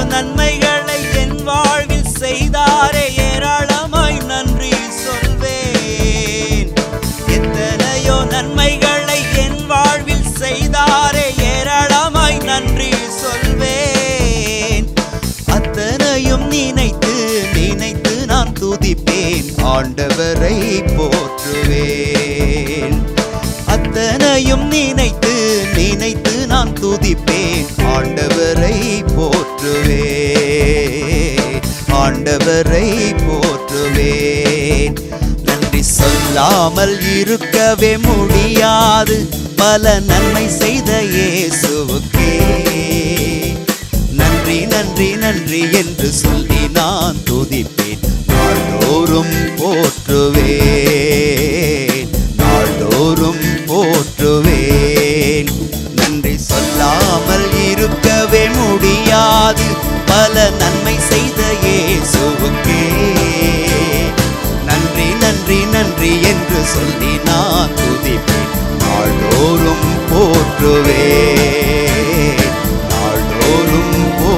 நன்மைகளை என் வாழ்வில் செய்தாரே ஏராளமாய் நன்றி சொல்வேன் எத்தனையோ நன்மைகளை என் வாழ்வில் செய்தாரே ஏராளமாய் நன்றி சொல்வேன் அத்தனையும் நினைத்து நினைத்து நான் துதிப்பேன் ஆண்டவரை போற்றுவேன் அத்தனையும் நினைத்து நினைத்து நான் துதிப்பேன் ஆண்டவரை போற்றுவேன் ஆண்டவரை போற்றுவேன் நன்றி சொல்லாமல் இருக்கவே முடியாது பல நன்மை செய்த இயேசுவுக்கே நன்றி நன்றி நன்றி என்று சொல்லி நான் துதிப்பேன் நாள்தோறும் போற்றுவேன் நாள்தோறும் போற்றுவேன் நன்றி சொல்லாமல் இருக்கவே முடியாது பல நன்மை செய்த இயேசுவுக்கே நன்றி நன்றி நன்றி என்று சொல்லி நான் துதிப்பேன் நாள்தோறும் போற்றுவேன் நாள்தோறும்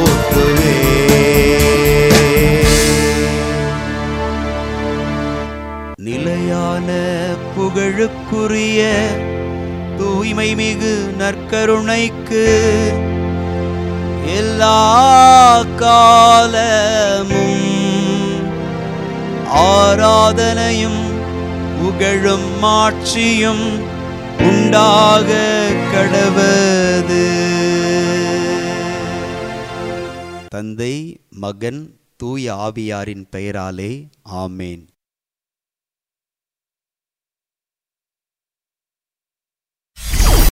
போற்றுவேன் நிலையான புகழுக்குரிய தூய்மை மிகு நற்கருணைக்கு எல்லா காலமும் ஆராதனையும் புகழும் மாட்சியும் உண்டாக கடவது தந்தை மகன் தூய ஆவியாரின் பெயராலே ஆமேன்